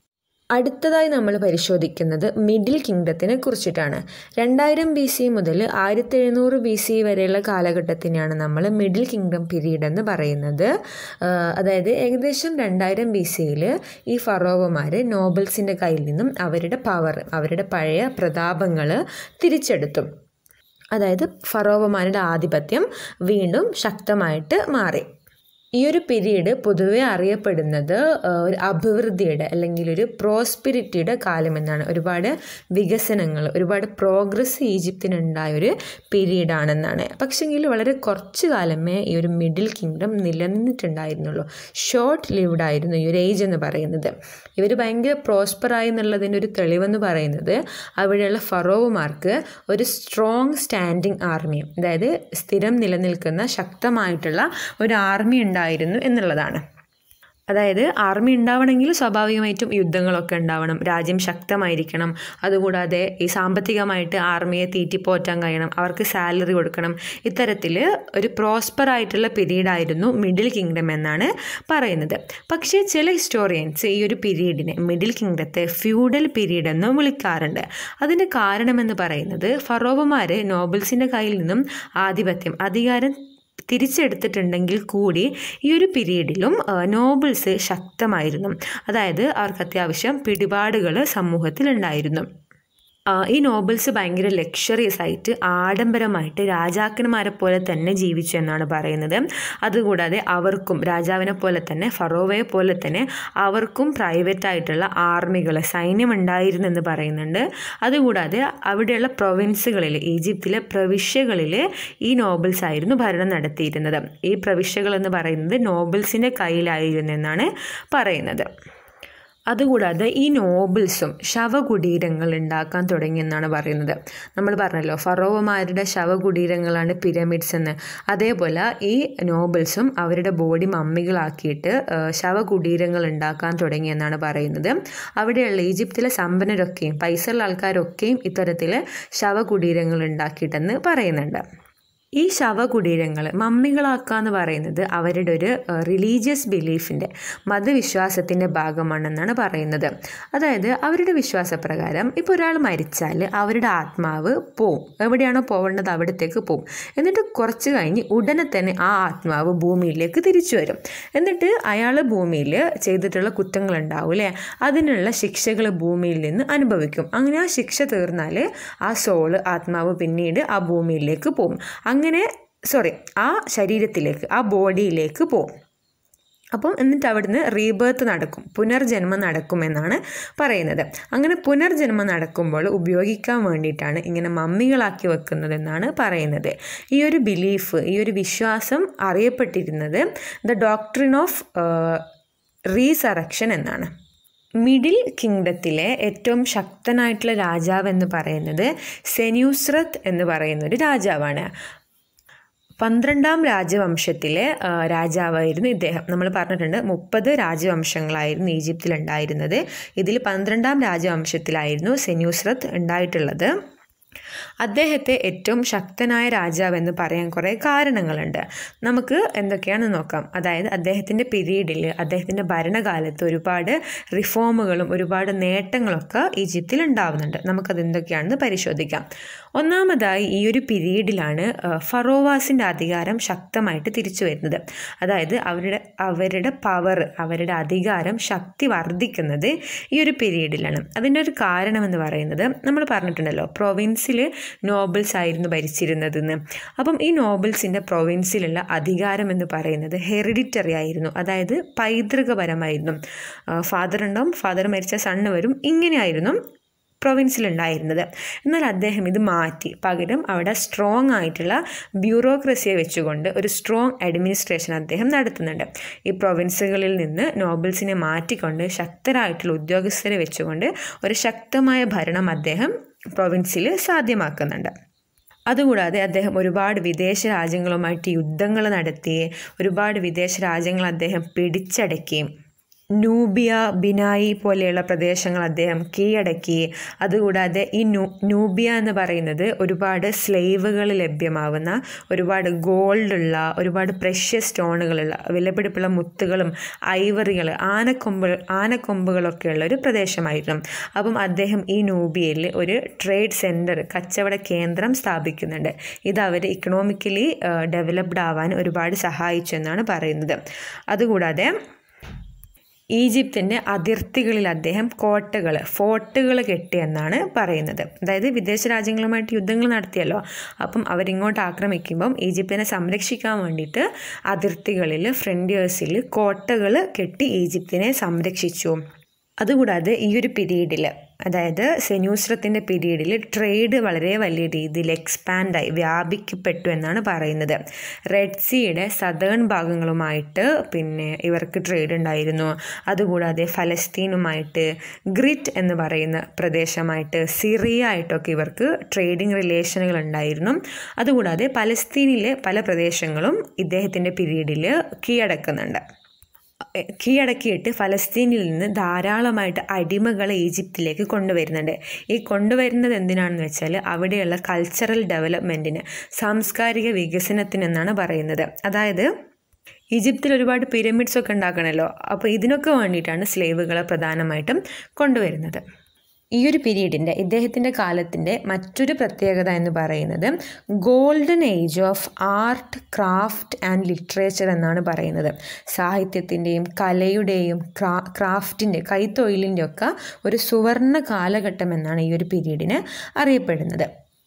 അടുത്തതായി നമ്മൾ പരിശോധിക്കുന്നത് മിഡിൽ കിങ്ഡത്തിനെ കുറിച്ചിട്ടാണ് രണ്ടായിരം ബി സി മുതൽ ആയിരത്തി എഴുന്നൂറ് ബി സി വരെയുള്ള കാലഘട്ടത്തിനാണ് നമ്മൾ മിഡിൽ കിങ്ഡം പീരീഡ് എന്ന് പറയുന്നത് ആഹ് അതായത് ഏകദേശം രണ്ടായിരം ബി സിയിൽ ഈ ഫറോവമാർ നോബൽസിൻ്റെ കയ്യിൽ നിന്നും അവരുടെ പവർ അവരുടെ പഴയ പ്രതാപങ്ങൾ തിരിച്ചെടുത്തു അതായത് ഫറോവമാരുടെ ആധിപത്യം വീണ്ടും ശക്തമായിട്ട് മാറി ഈ ഒരു പീരീഡ് പൊതുവെ അറിയപ്പെടുന്നത് ആ, ഒരു അഭിവൃദ്ധിയുടെ അല്ലെങ്കിൽ ഒരു പ്രോസ്പിരിറ്റിയുടെ കാലമെന്നാണ് ഒരുപാട് വികസനങ്ങൾ ഒരുപാട് പ്രോഗ്രസ് ഈജിപ്തിനുണ്ടായ ഒരു പീരീഡാണെന്നാണ് പക്ഷെങ്കിൽ വളരെ കുറച്ച് കാലമേ ഈ ഒരു മിഡിൽ കിങ്ഡം നിലനിന്നിട്ടുണ്ടായിരുന്നുള്ളൂ ഷോർട്ട് ലിവ്ഡ് ആയിരുന്നു ഈ ഒരു ഏജ് എന്ന് പറയുന്നത് ഇവർ ഭയങ്കര പ്രോസ്പറായി എന്നുള്ളതിൻ്റെ ഒരു തെളിവെന്ന് പറയുന്നത് അവിടെയുള്ള ഫറോവുമാർക്ക് ഒരു സ്ട്രോങ് സ്റ്റാൻഡിങ് ആർമി അതായത് സ്ഥിരം നിലനിൽക്കുന്ന ശക്തമായിട്ടുള്ള ഒരു ആർമി ഉണ്ടായിരുന്നു എന്നുള്ളതാണ് അതായത് ആർമി ഉണ്ടാവണമെങ്കിൽ സ്വാഭാവികമായിട്ടും യുദ്ധങ്ങളൊക്കെ ഉണ്ടാവണം രാജ്യം ശക്തമായിരിക്കണം അതുകൂടാതെ ഈ സാമ്പത്തികമായിട്ട് ആർമിയെ തീറ്റിപ്പോറ്റാൻ കഴിയണം അവർക്ക് സാലറി കൊടുക്കണം ഇത്തരത്തിൽ ഒരു പ്രോസ്പർ ആയിട്ടുള്ള പീരീഡായിരുന്നു മിഡിൽ കിങ്ഡം എന്നാണ് പറയുന്നത് പക്ഷേ ചില ഹിസ്റ്റോറിയൻസ് ഈ ഒരു പീരീഡിനെ മിഡിൽ കിങ്ഡത്തെ ഫ്യൂഡൽ പീരീഡ് എന്ന് വിളിക്കാറുണ്ട് അതിൻ്റെ കാരണമെന്ന് പറയുന്നത് ഫറോവമാർ നോബൽസിൻ്റെ കയ്യിൽ നിന്നും ആധിപത്യം അധികാരം തിരിച്ചെടുത്തിട്ടുണ്ടെങ്കിൽ കൂടി ഈ ഒരു പീരീഡിലും നോബിൾസ് ശക്തമായിരുന്നു അതായത് അവർക്ക് അത്യാവശ്യം പിടിപാടുകൾ സമൂഹത്തിലുണ്ടായിരുന്നു ആ, ഈ നോബൽസ് ഭയങ്കര ലക്ഷറിയസ് ആയിട്ട് ആഡംബരമായിട്ട് രാജാക്കന്മാരെ പോലെ തന്നെ ജീവിച്ചു എന്നാണ് പറയുന്നത് അതുകൂടാതെ അവർക്കും രാജാവിനെ പോലെ തന്നെ ഫറോവയെ പോലെ തന്നെ അവർക്കും പ്രൈവറ്റ് ആയിട്ടുള്ള ആർമികൾ സൈന്യം ഉണ്ടായിരുന്നു എന്ന് പറയുന്നുണ്ട് അതുകൂടാതെ അവിടെയുള്ള പ്രൊവിൻസുകളിൽ ഈജിപ്തിലെ പ്രവിശ്യകളിൽ ഈ നോബൽസ് ആയിരുന്നു ഭരണം നടത്തിയിരുന്നത് ഈ പ്രവിശ്യകൾ എന്ന് പറയുന്നത് നോബൽസിൻ്റെ കയ്യിലായിരുന്നു എന്നാണ് പറയുന്നത് അതുകൂടാതെ ഈ നോബിൾസും ശവകുടീരങ്ങൾ ഉണ്ടാക്കാൻ തുടങ്ങിയെന്നാണ് പറയുന്നത് നമ്മൾ പറഞ്ഞല്ലോ ഫറോവമാരുടെ ശവകുടീരങ്ങളാണ് പിരമിഡ്സ് എന്ന് അതേപോലെ ഈ നോബിൾസും അവരുടെ ബോഡി മമ്മികളാക്കിയിട്ട് ആ, ശവകുടീരങ്ങൾ ഉണ്ടാക്കാൻ തുടങ്ങിയെന്നാണ് പറയുന്നത് അവിടെയുള്ള ഈജിപ്തിലെ സമ്പന്നരൊക്കെയും പൈസയുള്ള ആൾക്കാരൊക്കെയും ഇത്തരത്തിൽ ശവകുടീരങ്ങൾ ഉണ്ടാക്കിയിട്ടെന്ന് പറയുന്നുണ്ട് ഈ ശവകുടീരങ്ങൾ മമ്മികളാക്കുക എന്ന് പറയുന്നത് അവരുടെ ഒരു റിലീജിയസ് ബിലീഫിൻ്റെ മതവിശ്വാസത്തിൻ്റെ ഭാഗമാണെന്നാണ് പറയുന്നത് അതായത് അവരുടെ വിശ്വാസപ്രകാരം ഇപ്പോൾ ഒരാൾ മരിച്ചാൽ അവരുടെ ആത്മാവ് പോവും എവിടെയാണോ പോകേണ്ടത് അവിടത്തേക്ക് പോവും എന്നിട്ട് കുറച്ച് കഴിഞ്ഞ് ഉടനെ തന്നെ ആ ആത്മാവ് ഭൂമിയിലേക്ക് തിരിച്ചു വരും എന്നിട്ട് അയാൾ ഭൂമിയിൽ ചെയ്തിട്ടുള്ള കുറ്റങ്ങൾ ഉണ്ടാവും അല്ലേ അതിനുള്ള ശിക്ഷകൾ ഭൂമിയിൽ നിന്ന് അനുഭവിക്കും അങ്ങനെ ആ ശിക്ഷ തീർന്നാൽ ആ സോള് ആത്മാവ് പിന്നീട് ആ ഭൂമിയിലേക്ക് പോകും അങ്ങനെ സോറി ആ ശരീരത്തിലേക്ക് ആ ബോഡിയിലേക്ക് പോകും അപ്പം എന്നിട്ട് അവിടുന്ന് റീബേർത്ത് നടക്കും പുനർജന്മം നടക്കുമെന്നാണ് പറയുന്നത് അങ്ങനെ പുനർജന്മം നടക്കുമ്പോൾ ഉപയോഗിക്കാൻ വേണ്ടിയിട്ടാണ് ഇങ്ങനെ മമ്മികളാക്കി വെക്കുന്നതെന്നാണ് പറയുന്നത് ഈ ഒരു ബിലീഫ് ഈ ഒരു വിശ്വാസം അറിയപ്പെട്ടിരുന്നത് ദ ഡോക്ട്രിൻ ഓഫ് റീസറക്ഷൻ എന്നാണ് മിഡിൽ കിങ്ഡത്തിലെ ഏറ്റവും ശക്തനായിട്ടുള്ള രാജാവ് എന്ന് പറയുന്നത് സെന്യൂസ്രത്ത് എന്ന് പറയുന്ന ഒരു രാജാവാണ് പന്ത്രണ്ടാം രാജവംശത്തിലെ ആ, രാജാവായിരുന്നു ഇദ്ദേഹം നമ്മൾ പറഞ്ഞിട്ടുണ്ട് മുപ്പത് രാജവംശങ്ങളായിരുന്നു ഈജിപ്തിൽ ഉണ്ടായിരുന്നത് ഇതിൽ പന്ത്രണ്ടാം രാജവംശത്തിലായിരുന്നു സെന്യൂസ്രത്ത് ഉണ്ടായിട്ടുള്ളത് അദ്ദേഹത്തെ ഏറ്റവും ശക്തനായ രാജാവെന്ന് പറയാൻ കുറേ കാരണങ്ങളുണ്ട് നമുക്ക് എന്തൊക്കെയാണെന്ന് നോക്കാം അതായത് അദ്ദേഹത്തിൻ്റെ പീരീഡിൽ അദ്ദേഹത്തിൻ്റെ ഭരണകാലത്ത് ഒരുപാട് റിഫോമുകളും ഒരുപാട് നേട്ടങ്ങളൊക്കെ ഈജിപ്തിൽ ഉണ്ടാവുന്നുണ്ട് നമുക്കത് എന്തൊക്കെയാണെന്ന് പരിശോധിക്കാം ഒന്നാമതായി ഈ ഒരു പീരീഡിലാണ് ഫറോവാസിൻ്റെ അധികാരം ശക്തമായിട്ട് തിരിച്ചു വരുന്നത് അതായത് അവരുടെ അവരുടെ പവർ അവരുടെ അധികാരം ശക്തി വർദ്ധിക്കുന്നത് ഈ ഒരു പീരീഡിലാണ് അതിൻ്റെ ഒരു കാരണമെന്ന് പറയുന്നത് നമ്മൾ പറഞ്ഞിട്ടുണ്ടല്ലോ പ്രൊവിൻസിൽ നോബിൾസ് ആയിരുന്നു ഭരിച്ചിരുന്നതെന്ന് അപ്പം ഈ നോബിൾസിൻ്റെ പ്രൊവിൻസിലുള്ള അധികാരം എന്ന് പറയുന്നത് ഹെറിഡിറ്ററി ആയിരുന്നു അതായത് പൈതൃകപരമായിരുന്നു ഫാദർ ഉണ്ടാവും ഫാദർ മരിച്ച സണ്ണ് വരും ഇങ്ങനെയായിരുന്നു പ്രൊവിൻസിലുണ്ടായിരുന്നത് എന്നാൽ അദ്ദേഹം ഇത് മാറ്റി പകരം അവിടെ സ്ട്രോങ് ആയിട്ടുള്ള ബ്യൂറോക്രസിയെ വെച്ചുകൊണ്ട് ഒരു സ്ട്രോങ് അഡ്മിനിസ്ട്രേഷൻ അദ്ദേഹം നടത്തുന്നുണ്ട് ഈ പ്രൊവിൻസുകളിൽ നിന്ന് നോബിൾസിനെ മാറ്റിക്കൊണ്ട് ശക്തരായിട്ടുള്ള ഉദ്യോഗസ്ഥരെ വെച്ചുകൊണ്ട് ഒരു ശക്തമായ ഭരണം അദ്ദേഹം പ്രൊവിൻസിൽ സാധ്യമാക്കുന്നുണ്ട് അതുകൂടാതെ അദ്ദേഹം ഒരുപാട് വിദേശ രാജ്യങ്ങളുമായിട്ട് യുദ്ധങ്ങൾ നടത്തി ഒരുപാട് വിദേശ രാജ്യങ്ങൾ അദ്ദേഹം പിടിച്ചടക്കുകയും നൂബിയ ബിനായി പോലെയുള്ള പ്രദേശങ്ങൾ അദ്ദേഹം കീഴടക്കി അതുകൂടാതെ ഈ നൂ നൂബിയ എന്ന് പറയുന്നത് ഒരുപാട് സ്ലേവുകൾ ലഭ്യമാവുന്ന ഒരുപാട് ഗോൾഡുള്ള ഒരുപാട് പ്രഷ്യസ് സ്റ്റോണുകളുള്ള വിലപിടിപ്പുള്ള മുത്തുകളും ഐവറികൾ ആനക്കൊമ്പ് ആനക്കൊമ്പുകളൊക്കെയുള്ള ഒരു പ്രദേശമായിരുന്നു അപ്പം അദ്ദേഹം ഈ നൂബിയയിൽ ഒരു ട്രേഡ് സെൻറ്റർ കച്ചവട കേന്ദ്രം സ്ഥാപിക്കുന്നുണ്ട് ഇത് അവർ ഇക്കണോമിക്കലി ഡെവലപ്ഡ് ആവാൻ ഒരുപാട് സഹായിച്ചു എന്നാണ് പറയുന്നത് അതുകൂടാതെ ഈജിപ്തിൻ്റെ അതിർത്തികളിൽ അദ്ദേഹം കോട്ടകൾ ഫോർട്ടുകൾ കെട്ടിയെന്നാണ് പറയുന്നത് അതായത് വിദേശ രാജ്യങ്ങളുമായിട്ട് യുദ്ധങ്ങൾ നടത്തിയല്ലോ അപ്പം അവരിങ്ങോട്ട് ആക്രമിക്കുമ്പം ഈജിപ്തിനെ സംരക്ഷിക്കാൻ വേണ്ടിയിട്ട് അതിർത്തികളിൽ ഫ്രണ്ടിയേഴ്സിൽ കോട്ടകൾ കെട്ടി ഈജിപ്തിനെ സംരക്ഷിച്ചു അതുകൂടാതെ ഈ ഒരു പീരീഡിൽ അതായത് സെന്യൂസ്രത്തിൻ്റെ പീരീഡിൽ ട്രേഡ് വളരെ വലിയ രീതിയിൽ എക്സ്പാൻഡായി വ്യാപിക്കപ്പെട്ടു എന്നാണ് പറയുന്നത് റെഡ് സീയുടെ സദേൺ ഭാഗങ്ങളുമായിട്ട് പിന്നെ ഇവർക്ക് ട്രേഡ് ഉണ്ടായിരുന്നു അതുകൂടാതെ ഫലസ്തീനുമായിട്ട് ഗ്രിറ്റ് എന്ന് പറയുന്ന പ്രദേശമായിട്ട് സിറിയ ആയിട്ടൊക്കെ ഇവർക്ക് ട്രേഡിംഗ് റിലേഷനുകൾ ഉണ്ടായിരുന്നു അതുകൂടാതെ പലസ്തീനിലെ പല പ്രദേശങ്ങളും ഇദ്ദേഹത്തിൻ്റെ പീരീഡിൽ കീഴടക്കുന്നുണ്ട് കീഴടക്കിയിട്ട് ഫലസ്തീനിൽ നിന്ന് ധാരാളമായിട്ട് അടിമകളെ ഈജിപ്തിലേക്ക് കൊണ്ടുവരുന്നുണ്ട് ഈ കൊണ്ടുവരുന്നത് എന്തിനാണെന്ന് വെച്ചാൽ അവിടെയുള്ള കൾച്ചറൽ ഡെവലപ്മെൻറ്റിന് സാംസ്കാരിക വികസനത്തിനെന്നാണ് പറയുന്നത് അതായത് ഈജിപ്തിൽ ഒരുപാട് പിരമിഡ്സ് ഒക്കെ ഉണ്ടാക്കണമല്ലോ അപ്പോൾ ഇതിനൊക്കെ വേണ്ടിയിട്ടാണ് സ്ലേവുകളെ പ്രധാനമായിട്ടും കൊണ്ടുവരുന്നത് ഈ ഒരു പീരീഡിൻ്റെ ഇദ്ദേഹത്തിൻ്റെ കാലത്തിൻ്റെ മറ്റൊരു പ്രത്യേകത എന്ന് പറയുന്നത് golden age of art craft and literature എന്നാണ് പറയുന്നത് സാഹിത്യത്തിൻ്റെയും കലയുടെയും ക്രാ ക്രാഫ്റ്റിൻ്റെ കൈത്തൊഴിലിൻ്റെ ഒക്കെ ഒരു സുവർണ കാലഘട്ടം എന്നാണ് ഈ ഒരു പീരീഡിന് അറിയപ്പെടുന്നത്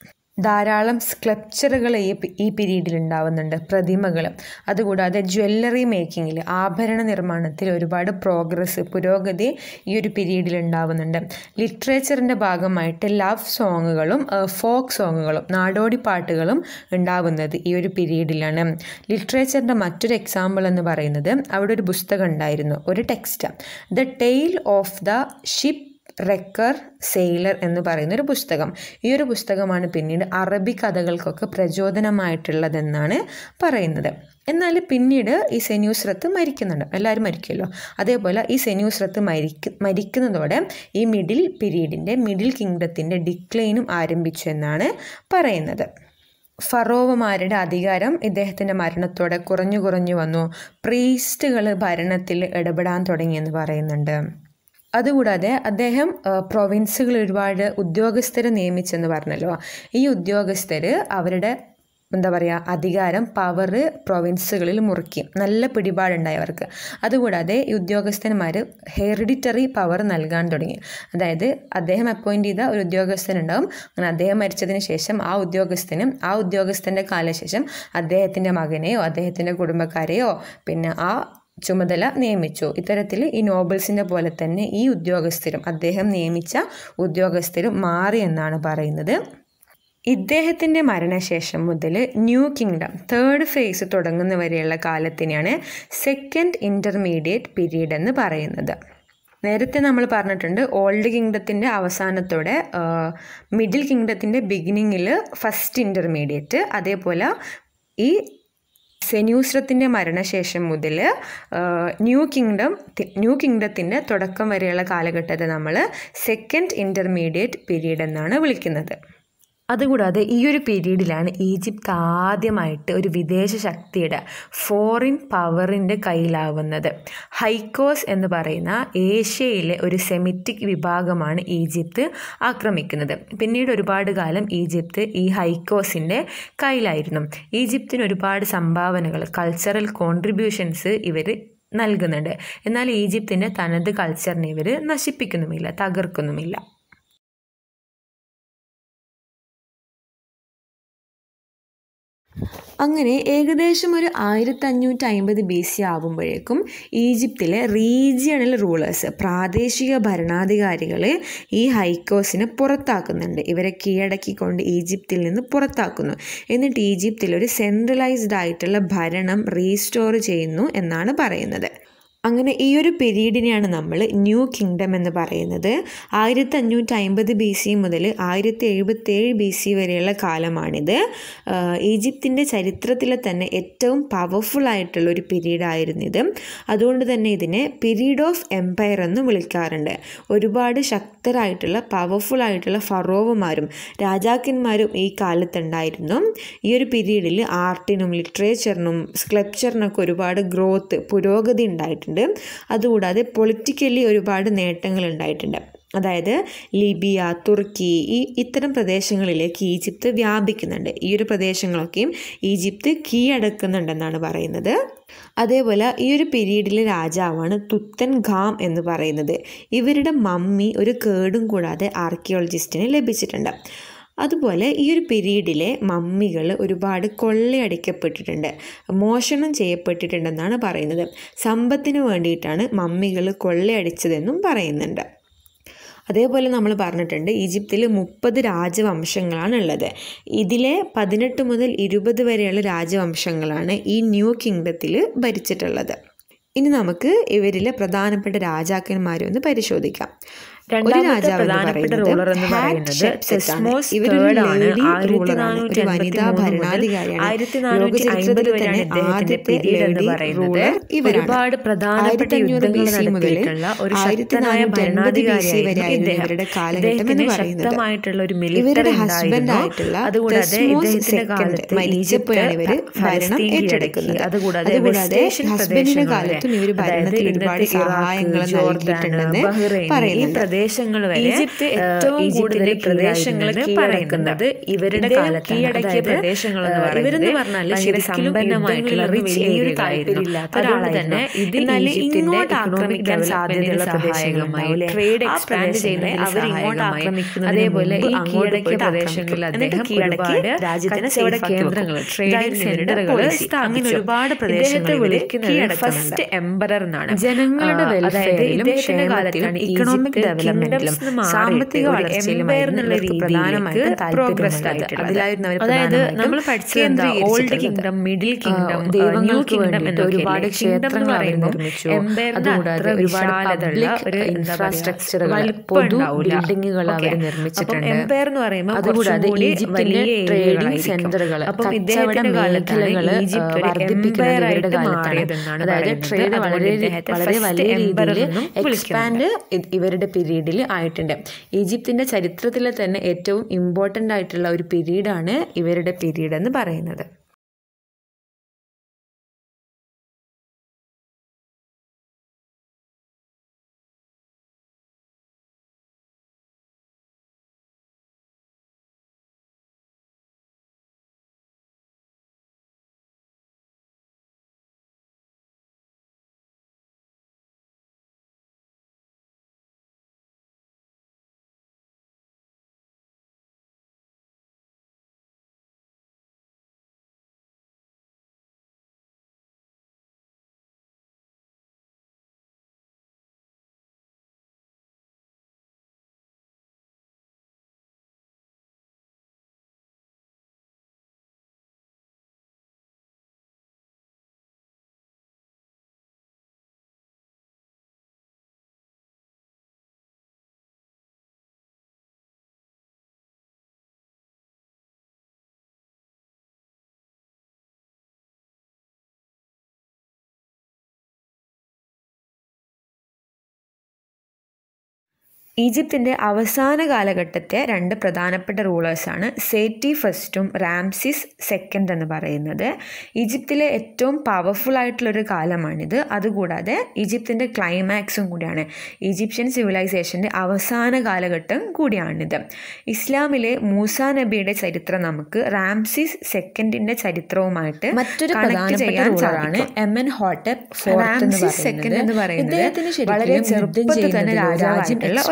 ധാരാളം സ്ക്ലപ്ചറുകൾ ഈ ഈ പീരീഡിൽ ഉണ്ടാവുന്നുണ്ട് പ്രതിമകൾ അതുകൂടാതെ ജ്വല്ലറി മേക്കിങ്ങിൽ ആഭരണ നിർമ്മാണത്തിൽ ഒരുപാട് പ്രോഗ്രസ് പുരോഗതി ഈ ഒരു പീരീഡിൽ ഉണ്ടാവുന്നുണ്ട് ലിറ്ററേച്ചറിൻ്റെ ഭാഗമായിട്ട് ലവ് സോങ്ങുകളും ഫോക്ക് സോങ്ങുകളും നാടോടി പാട്ടുകളും ഉണ്ടാവുന്നത് ഈ ഒരു പീരീഡിലാണ് ലിറ്ററേച്ചറിൻ്റെ മറ്റൊരു എക്സാമ്പിൾ എന്ന് പറയുന്നത് അവിടെ ഒരു പുസ്തകം ഉണ്ടായിരുന്നു ഒരു text the tale of the ship wrecked sailor എന്ന് പറയുന്ന ഒരു പുസ്തകം ഈ ഒരു പുസ്തകമാണ് പിന്നീട് അറബി കഥകൾക്കൊക്കെ പ്രചോദനമായിട്ടുള്ളതെന്നാണ് പറയുന്നത് എന്നാൽ പിന്നീട് ഈ സെന്യൂസ്രത്ത് മരിക്കുന്നുണ്ട് എല്ലാവരും മരിക്കുമല്ലോ അതേപോലെ ഈ സെന്യൂസ്രത്ത് മരിക്ക മരിക്കുന്നതോടെ ഈ മിഡിൽ പീരീഡിൻ്റെ മിഡിൽ കിങ്ഡത്തിൻ്റെ ഡിക്ലൈനും ആരംഭിച്ചു എന്നാണ് പറയുന്നത് ഫറോവമാരുടെ അധികാരം ഇദ്ദേഹത്തിൻ്റെ മരണത്തോടെ കുറഞ്ഞു കുറഞ്ഞു വന്നു പ്രീസ്റ്റുകൾ ഭരണത്തിൽ ഇടപെടാൻ തുടങ്ങിയെന്ന് പറയുന്നുണ്ട് അതുകൂടാതെ അദ്ദേഹം പ്രൊവിൻസുകൾ ഒരുപാട് ഉദ്യോഗസ്ഥരെ നിയമിച്ചെന്ന് പറഞ്ഞല്ലോ ഈ ഉദ്യോഗസ്ഥർ അവരുടെ എന്താ പറയുക അധികാരം പവർ പ്രൊവിൻസുകളിൽ മുറുക്കി നല്ല പിടിപാടുണ്ടായി അവർക്ക് അതുകൂടാതെ ഈ ഉദ്യോഗസ്ഥന്മാർ ഹെറിഡിറ്ററി പവർ നൽകാൻ തുടങ്ങി അതായത് അദ്ദേഹം അപ്പോയിൻ്റ് ചെയ്ത ഒരു ഉദ്യോഗസ്ഥനുണ്ടാവും അങ്ങനെ അദ്ദേഹം മരിച്ചതിന് ശേഷം ആ ഉദ്യോഗസ്ഥനും ആ ഉദ്യോഗസ്ഥൻ്റെ കാലശേഷം അദ്ദേഹത്തിൻ്റെ മകനെയോ അദ്ദേഹത്തിൻ്റെ കുടുംബക്കാരെയോ പിന്നെ ആ ചുമതല നിയമിച്ചു ഇത്തരത്തിൽ ഈ നോബൽസിൻ്റെ പോലെ തന്നെ ഈ ഉദ്യോഗസ്ഥരും അദ്ദേഹം നിയമിച്ച ഉദ്യോഗസ്ഥരും മാറി എന്നാണ് പറയുന്നത് ഇദ്ദേഹത്തിൻ്റെ മരണശേഷം മുതൽ ന്യൂ കിങ്ഡം തേർഡ് ഫേസ് തുടങ്ങുന്നവരെയുള്ള കാലത്തിനെയാണ് സെക്കൻഡ് ഇൻ്റർമീഡിയറ്റ് പീരീഡ് എന്ന് പറയുന്നത് നേരത്തെ നമ്മൾ പറഞ്ഞിട്ടുണ്ട് ഓൾഡ് കിങ്ഡത്തിൻ്റെ അവസാനത്തോടെ മിഡിൽ കിങ്ഡത്തിൻ്റെ ബിഗിനിങ്ങിൽ ഫസ്റ്റ് ഇൻ്റർമീഡിയറ്റ് അതേപോലെ ഈ സെന്യൂസ്രത്തിൻ്റെ മരണശേഷം മുതൽ ന്യൂ കിങ്ഡം ന്യൂ കിങ്ഡത്തിൻ്റെ തുടക്കം വരെയുള്ള കാലഘട്ടത്തെ നമ്മൾ സെക്കൻഡ് ഇൻ്റർമീഡിയറ്റ് പീരീഡ് എന്നാണ് വിളിക്കുന്നത് അതുകൂടാതെ ഈ ഒരു പീരീഡിലാണ് ഈജിപ്ത് ആദ്യമായിട്ട് ഒരു വിദേശ ശക്തിയുടെ ഫോറിൻ പവറിൻ്റെ കയ്യിലാവുന്നത് ഹൈക്കോസ് എന്ന് പറയുന്ന ഏഷ്യയിലെ ഒരു സെമിറ്റിക് വിഭാഗമാണ് ഈജിപ്ത് ആക്രമിക്കുന്നത് പിന്നീട് ഒരുപാട് കാലം ഈജിപ്ത് ഈ ഹൈക്കോസിൻ്റെ കയ്യിലായിരുന്നു ഈജിപ്തിന് ഒരുപാട് സംഭാവനകൾ കൾച്ചറൽ കോൺട്രിബ്യൂഷൻസ് ഇവർ നൽകുന്നുണ്ട് എന്നാൽ ഈജിപ്തിൻ്റെ തനത് കൾച്ചറിനെ ഇവർ നശിപ്പിക്കുന്നുമില്ല തകർക്കുന്നുമില്ല അങ്ങനെ ഏകദേശം ഒരു ആയിരത്തി അഞ്ഞൂറ്റി അമ്പത് ബി സി ആകുമ്പോഴേക്കും ഈജിപ്തിലെ റീജിയണൽ റൂളേഴ്സ് പ്രാദേശിക ഭരണാധികാരികളെ ഈ ഹൈക്കോസിനെ പുറത്താക്കുന്നുണ്ട് ഇവരെ കീഴടക്കിക്കൊണ്ട് ഈജിപ്തിൽ നിന്ന് പുറത്താക്കുന്നു എന്നിട്ട് ഈജിപ്തിൽ ഒരു സെൻട്രലൈസ്ഡ് ആയിട്ടുള്ള ഭരണം റീസ്റ്റോർ ചെയ്യുന്നു എന്നാണ് പറയുന്നത് അങ്ങനെ ഈ ഒരു പീരീഡിനെയാണ് നമ്മൾ ന്യൂ കിങ്ഡം എന്ന് പറയുന്നത് ആയിരത്തി അഞ്ഞൂറ്റി അമ്പത് ബി സി മുതൽ ആയിരത്തി എഴുപത്തേഴ് ബി സി വരെയുള്ള കാലമാണിത് ആഹ് ഈജിപ്തിൻ്റെ ചരിത്രത്തിലെ തന്നെ ഏറ്റവും പവർഫുൾ ആയിട്ടുള്ള ഒരു പീരീഡ് ആയിരുന്നു ഇത് അതുകൊണ്ട് തന്നെ ഇതിനെ പീരീഡ് ഓഫ് എംപയർ എന്ന് വിളിക്കാറുണ്ട് ഒരുപാട് ശക്തരായിട്ടുള്ള പവർഫുൾ ആയിട്ടുള്ള ഫറോവുമാരും രാജാക്കന്മാരും ഈ കാലത്തുണ്ടായിരുന്നു ഈ ഒരു പീരീഡിൽ ആർട്ടിനും ലിറ്ററേച്ചറിനും സ്ക്ലപ്ചറിനൊക്കെ ഒരുപാട് ഗ്രോത്ത് പുരോഗതി ഉണ്ടായിട്ടുണ്ട് അതുകൂടാതെ പൊളിറ്റിക്കലി ഒരുപാട് നേട്ടങ്ങൾ ഉണ്ടായിട്ടുണ്ട് അതായത് ലിബിയ തുർക്കി ഈ ഇത്തരം പ്രദേശങ്ങളിലേക്ക് ഈജിപ്ത് വ്യാപിക്കുന്നുണ്ട് ഈ ഒരു പ്രദേശങ്ങളൊക്കെയും ഈജിപ്ത് കീഴടക്കുന്നുണ്ടെന്നാണ് പറയുന്നത് അതേപോലെ ഈ ഒരു പീരീഡിലെ രാജാവാണ് തുത്തൻ ഖാം എന്ന് പറയുന്നത് ഇവരുടെ മമ്മി ഒരു കേടും കൂടാതെ ആർക്കിയോളജിസ്റ്റിന് ലഭിച്ചിട്ടുണ്ട് അതുപോലെ ഈ ഒരു പീരീഡിലെ മമ്മികൾ ഒരുപാട് കൊള്ളയടിക്കപ്പെട്ടിട്ടുണ്ട് മോഷണം ചെയ്യപ്പെട്ടിട്ടുണ്ടെന്നാണ് പറയുന്നത് സമ്പത്തിന് വേണ്ടിയിട്ടാണ് മമ്മികൾ കൊള്ളയടിച്ചതെന്നും പറയുന്നുണ്ട് അതേപോലെ നമ്മൾ പറഞ്ഞിട്ടുണ്ട് ഈജിപ്തിൽ മുപ്പത് രാജവംശങ്ങളാണ് ഉള്ളത് ഇതിലെ പതിനെട്ട് മുതൽ ഇരുപത് വരെയുള്ള രാജവംശങ്ങളാണ് ഈ ന്യൂ കിങ്ഡത്തിൽ ഭരിച്ചിട്ടുള്ളത് ഇനി നമുക്ക് ഇവരിലെ പ്രധാനപ്പെട്ട രാജാക്കന്മാരെ ഒന്ന് പരിശോധിക്കാം ഒരു രണ്ടാമത്തെ രാജാവ് എന്ന് പ്രധാനപ്പെട്ട പറയുന്നത് ruler എന്ന് ഹാറ്റ് പറയുന്നത് ഷെപ്സെറ്റ് ആണ്. സെസ്മോസ് ഇവരൊരു third ആണ്. lady ആയിരത്തി ruler ആണ്. നാനൂറ്റി ഒരു വനിതാ എൺപത്തി മൂന്ന് മുതൽ ഭരണാധികാരിയാണ് ആയിരത്തി നാനൂറ്റി ലോക അൻപത് ചരിത്രത്തിൽ വരെയാണ് തന്നെ ഇദ്ദേഹത്തിന്റെ ആദ്യത്തെ പീരീഡ് എന്ന് lady പറയുന്നത് ruler ഇവരാണ്. ഒരുപാട് പ്രധാനപ്പെട്ട ആയിരത്തി അഞ്ഞൂറ് യുദ്ധങ്ങൾ BC മുതൽ നടത്തിയിട്ടുള്ള ഒരു ആയിരത്തി ശക്തനായ നാനൂറ്റി അൻപത് BC ഭരണാധികാരിയായിരുന്നു വരെയായിരുന്നു ഇദ്ദേഹം ഇവരുടെ കാലഘട്ടം എന്ന് ഇദ്ദേഹത്തിന് പറയുന്നത്. ശക്തമായിട്ടുള്ള ഒരു ഇവരുടെ മിലിറ്ററി ഹസ്ബൻഡ് ഉണ്ടായിരുന്നു ആയിട്ടുള്ള അതുകൂടാതെ തെസ്മോസ് ഇദ്ദേഹത്തിന്റെ second കാലത്ത് മരിച്ചപ്പോഴാണ് ഇവര് ഈജിപ്ത് ഭരണം ഫലസ്തീൻ ഏറ്റെടുക്കുന്നത്. കീഴടക്കി അതുകൂടാതെ അതുകൂടാതെ വെസ്റ്റ് ഏഷ്യൻ ഹസ്ബൻഡിന്റെ പ്രദേശങ്ങൾ വരെ, കാലത്തും ഇവര് അതായത് ഭരണത്തിൽ ഒരുപാട് ഇന്നത്തെ ഇറാഖ്, സഹായങ്ങൾ ജോർദാൻ, നൽകിയിട്ടുണ്ടെന്ന് ബഹ്റൈൻ ഈ പറയുന്നുണ്ട്. പ്രദേശങ്ങൾ വരെ ഈജിപ്ത് ഏഹ്, ഏറ്റവും ഈജിപ്തിലെ കൂടുതൽ പ്രദേശങ്ങൾ കീഴടക്കുന്നത് കീഴടക്കുന്നത് ഇവരുടെ ഇദ്ദേഹം കാലത്താണ് കീഴടക്കിയ അതായത് പ്രദേശങ്ങൾ എന്ന് ഏഹ്, പറയുന്നത് ഇവരെന്ന് പറഞ്ഞാൽ ഭയങ്കര ശരിക്കും സമ്പന്നമായിട്ടുള്ള യുദ്ധങ്ങളിലൊന്നും rich വലിയൊരു area താല്പര്യമില്ലാത്ത ആയിരുന്നു. ഒരാളായിരുന്നു. അതുകൊണ്ട് തന്നെ ഇത് എന്നാൽ ഈജിപ്തിന്റെ ഇങ്ങോട്ട് economic ആക്രമിക്കാൻ development സാധ്യതയുള്ള ന് പ്രദേശങ്ങളുമായി സഹായകമായി. ട്രേഡ് ആ എക്സ്പാൻഡ് പ്രദേശങ്ങളെ ചെയ്യുന്നതിന് അവർ ഇങ്ങോട്ട് സഹായകമായി. ആക്രമിക്കുന്നതിന് അതേപോലെ ഈ മുമ്പ് അങ്ങോട്ട് കീഴടക്കിയ പോയിട്ട് പ്രദേശങ്ങളിൽ ആക്രമിക്കും. അദ്ദേഹം എന്നിട്ട് കീഴടക്കി ഒരുപാട് രാജ്യത്തിനെ കച്ചവട safe ആക്കി കേന്ദ്രങ്ങൾ വെക്കും. ട്രേഡിംഗ് ഇതായിരുന്നു ഇവരുടെ സെന്ററുകൾ policy. അങ്ങനെ സ്ഥാപിച്ചു. ഒരുപാട് ഇദ്ദേഹത്തെ പ്രദേശങ്ങൾ ഇവര് വിളിക്കുന്നത് കീഴടക്കുന്നുണ്ട്. ഫസ്റ്റ് എംബറർ എന്നാണ് ജനങ്ങളുടെ ആ, അതായത് വെൽഫെയറിലും ഇദ്ദേഹത്തിന്റെ ക്ഷേമത്തിലും കാലത്താണ് ഇക്കണോമിക് ഈജിപ്ത് ഡെവലപ്മെന്റിലും kingdoms ന്ന് മാറിയിട്ട് സാമ്പത്തിക ഒരു വളർച്ചയിലുമായിരുന്നു empire എന്നുള്ള ഇവർക്ക് പ്രധാനമായിട്ടും രീതിയിലേക്ക് progress താല്പര്യമുണ്ടായത്. ആയിട്ടുള്ളത്. അതിലായിരുന്നു അവർ അതായത് പ്രധാനമായിട്ടും നമ്മൾ പഠിച്ചത് എന്താ ഓൾഡ് കേന്ദ്രീകരിച്ചിട്ടുള്ളത്. കിങ്ഡം മിഡിൽ ആ, കിങ്ഡം ദൈവങ്ങൾക്ക് കിങ്ഡം വേണ്ടിയിട്ട് ഒരുപാട് ക്ഷേത്രങ്ങൾ അവർ നിർമ്മിച്ചു അതുകൂടാതെ ഒരുപാട് പബ്ലിക് ഇൻഫ്രാസ്ട്രക്ചറുകൾ പൊതു ബിൽഡിങ്ങുകൾ അവർ നിർമ്മിച്ചിട്ടുണ്ട് എംപയർ എന്ന് പറയുമ്പോൾ അതുകൂടാതെ കുറച്ചും കൂടി ഈജിപ്തിന്റെ വലിയ ട്രേഡിംഗ് ഏരിയകളായിരിക്കും. സെന്ററുകൾ അപ്പം കച്ചവട ഇദ്ദേഹത്തിന്റെ കാലത്താണ് മേഖലകൾ ഈജിപ്ത് ഒരു വർദ്ധിപ്പിക്കുന്നത് empire ഇവരുടെ ആയിട്ട് കാലത്താണ് മാറിയതെന്നാണ് അതായത് പറയുന്നത്. ട്രേഡ് അതുകൊണ്ട് വളരെ ഇദ്ദേഹത്തെ വളരെ first വലിയ emperor രീതിയിൽ എന്നും എക്സ്പാൻഡ് ഇവരുടെ പീരീഡിൽ ആയിട്ടുണ്ട് ഈജിപ്തിന്റെ ചരിത്രത്തിലെ തന്നെ ഏറ്റവും ഇമ്പോർട്ടൻ്റ് ആയിട്ടുള്ള ഒരു പീരീഡാണ് ഇവരുടെ പീരീഡ് എന്ന് പറയുന്നത് ഈജിപ്തിൻ്റെ അവസാന കാലഘട്ടത്തെ രണ്ട് പ്രധാനപ്പെട്ട റൂളേഴ്സാണ് സേറ്റി ഫസ്റ്റും റാംസിസ് സെക്കൻഡ് എന്ന് പറയുന്നത് ഈജിപ്തിലെ ഏറ്റവും പവർഫുൾ ആയിട്ടുള്ളൊരു കാലമാണിത് അതുകൂടാതെ ഈജിപ്തിൻ്റെ ക്ലൈമാക്സും കൂടിയാണ് ഈജിപ്ഷ്യൻ സിവിലൈസേഷൻ്റെ അവസാന കാലഘട്ടം കൂടിയാണിത് ഇസ്ലാമിലെ മൂസ നബിയുടെ ചരിത്രം നമുക്ക് റാംസിസ് സെക്കൻഡിൻ്റെ ചരിത്രവുമായിട്ട് മറ്റൊരു connect പ്രധാനപ്പെട്ട ചെയ്യാൻ ruler-ആണ് സാധിക്കും. എം എൻ ഹോട്ടപ്പ് ഫോർത്ത് എന്ന് റാംസിസ് second പറയുന്നത് എന്ന് പറയുന്നത് ഇദ്ദേഹത്തിന് ശരിക്കും വളരെ യുദ്ധം ചെറുപ്പത്തിൽ തന്നെ ചെയ്യുന്നതിലോ രാജ്യം രാജാവായിട്ടുള്ള expand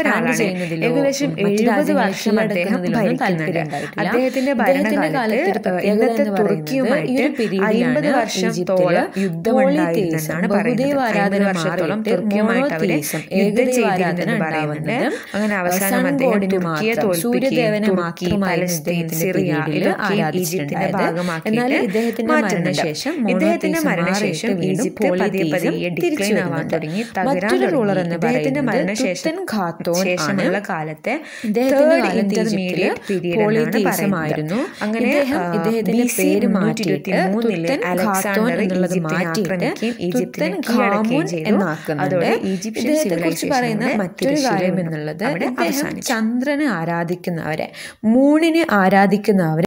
expand ആളാണ് ചെയ്യുന്നതിലോ, ഏകദേശം മറ്റ് എഴുപത് രാജ്യങ്ങളെ വർഷം അദ്ദേഹം കീഴടക്കുന്നതിലൊന്നും ഭരിക്കുന്നുണ്ട് താല്പര്യം ഉണ്ടായിട്ടില്ല. അദ്ദേഹത്തിന്റെ അദ്ദേഹത്തിന്റെ കാലത്ത് ഒരു ഭരണകാലത്ത് പ്രത്യേകത ഇന്നത്തെ എന്ന് പറയുന്നത് തുർക്കിയുമായിട്ട് ഈ ഒരു period അമ്പത് ലാണ് വർഷത്തോളം ഈജിപ്തില് യുദ്ധം polytheism, ഉണ്ടായിരുന്നെന്നാണ് പറയുന്നത് ബഹുദൈവ ആരാധന അമ്പത് വർഷത്തോളം മാറിയിട്ട് തുർക്കിയുമായിട്ട് അവര് monotheism, യുദ്ധം ഏകദൈവ ആരാധന ചെയ്തിരുന്നെന്ന് പറയുന്നുണ്ട് ഉണ്ടാവുന്നത് അങ്ങനെ അവസാനം sun അദ്ദേഹം god ന് തുർക്കിയെ മാത്രം, തോൽപ്പിക്കുകയും സൂര്യദേവനെ തുർക്കി, മാത്രമായിരുന്നു പലസ്തീൻ, ഇദ്ദേഹത്തിന്റെ സിറിയ period ല് ഇതൊക്കെ ഈജിപ്തിന്റെ ആരാധിച്ചിട്ടുണ്ടായത്. ഭാഗമാക്കിയിട്ട് എന്നാൽ ഇദ്ദേഹത്തിന്റെ മാറ്റുന്നുണ്ട്. മരണശേഷം ഇദ്ദേഹത്തിന്റെ monotheism മരണശേഷം മാറിയിട്ട് വീണ്ടും ഈജിപ്ത് പതിയെ പതിയെ polytheism ഡിക്ലൈൻ തിരിച്ചു ആവാൻ വരുന്നുണ്ട്. തുടങ്ങി തകരാൻ മറ്റൊരു തുടങ്ങി. ruler എന്ന് ഇദ്ദേഹത്തിന്റെ പറയുന്നത് മരണശേഷം തുത്തൻ ഖാത്തോൻ ശേഷമുള്ള ആണ്. കാലത്തെ ഇദ്ദേഹത്തിന്റെ third കാലത്ത് intermediate ഈജിപ്തില് period എന്നാണ് polytheism പറയുന്നത്. ആയിരുന്നു. അങ്ങനെ ഇദ്ദേഹം ആ, ഇദ്ദേഹത്തിന്റെ BC പേര് മുന്നൂറ്റി ഇരുപത്തിമൂന്നില് തുത്തൻ അലക്സാണ്ടർ ഖാത്തോൻ എന്നുള്ളത് ഈജിപ്തിനെ മാറ്റിയിട്ട് ആക്രമിക്കുകയും ഈജിപ്തിനെ തുത്തൻ കീഴടക്കുകയും ഖാമൂൻ ചെയ്തു. എന്നാക്കുന്നുണ്ട്. അതോടെ ഈജിപ്ഷ്യൻ ഇദ്ദേഹത്തെക്കുറിച്ച് civilization പറയുന്ന യുടെ മറ്റൊരു തിരശ്ശീല കാര്യം വീണു. എന്നുള്ളത് അവിടെ ഇദ്ദേഹം അവസാനിച്ചു. ചന്ദ്രനെ ആരാധിക്കുന്നവരെ മൂണിനെ ആരാധിക്കുന്നവരെ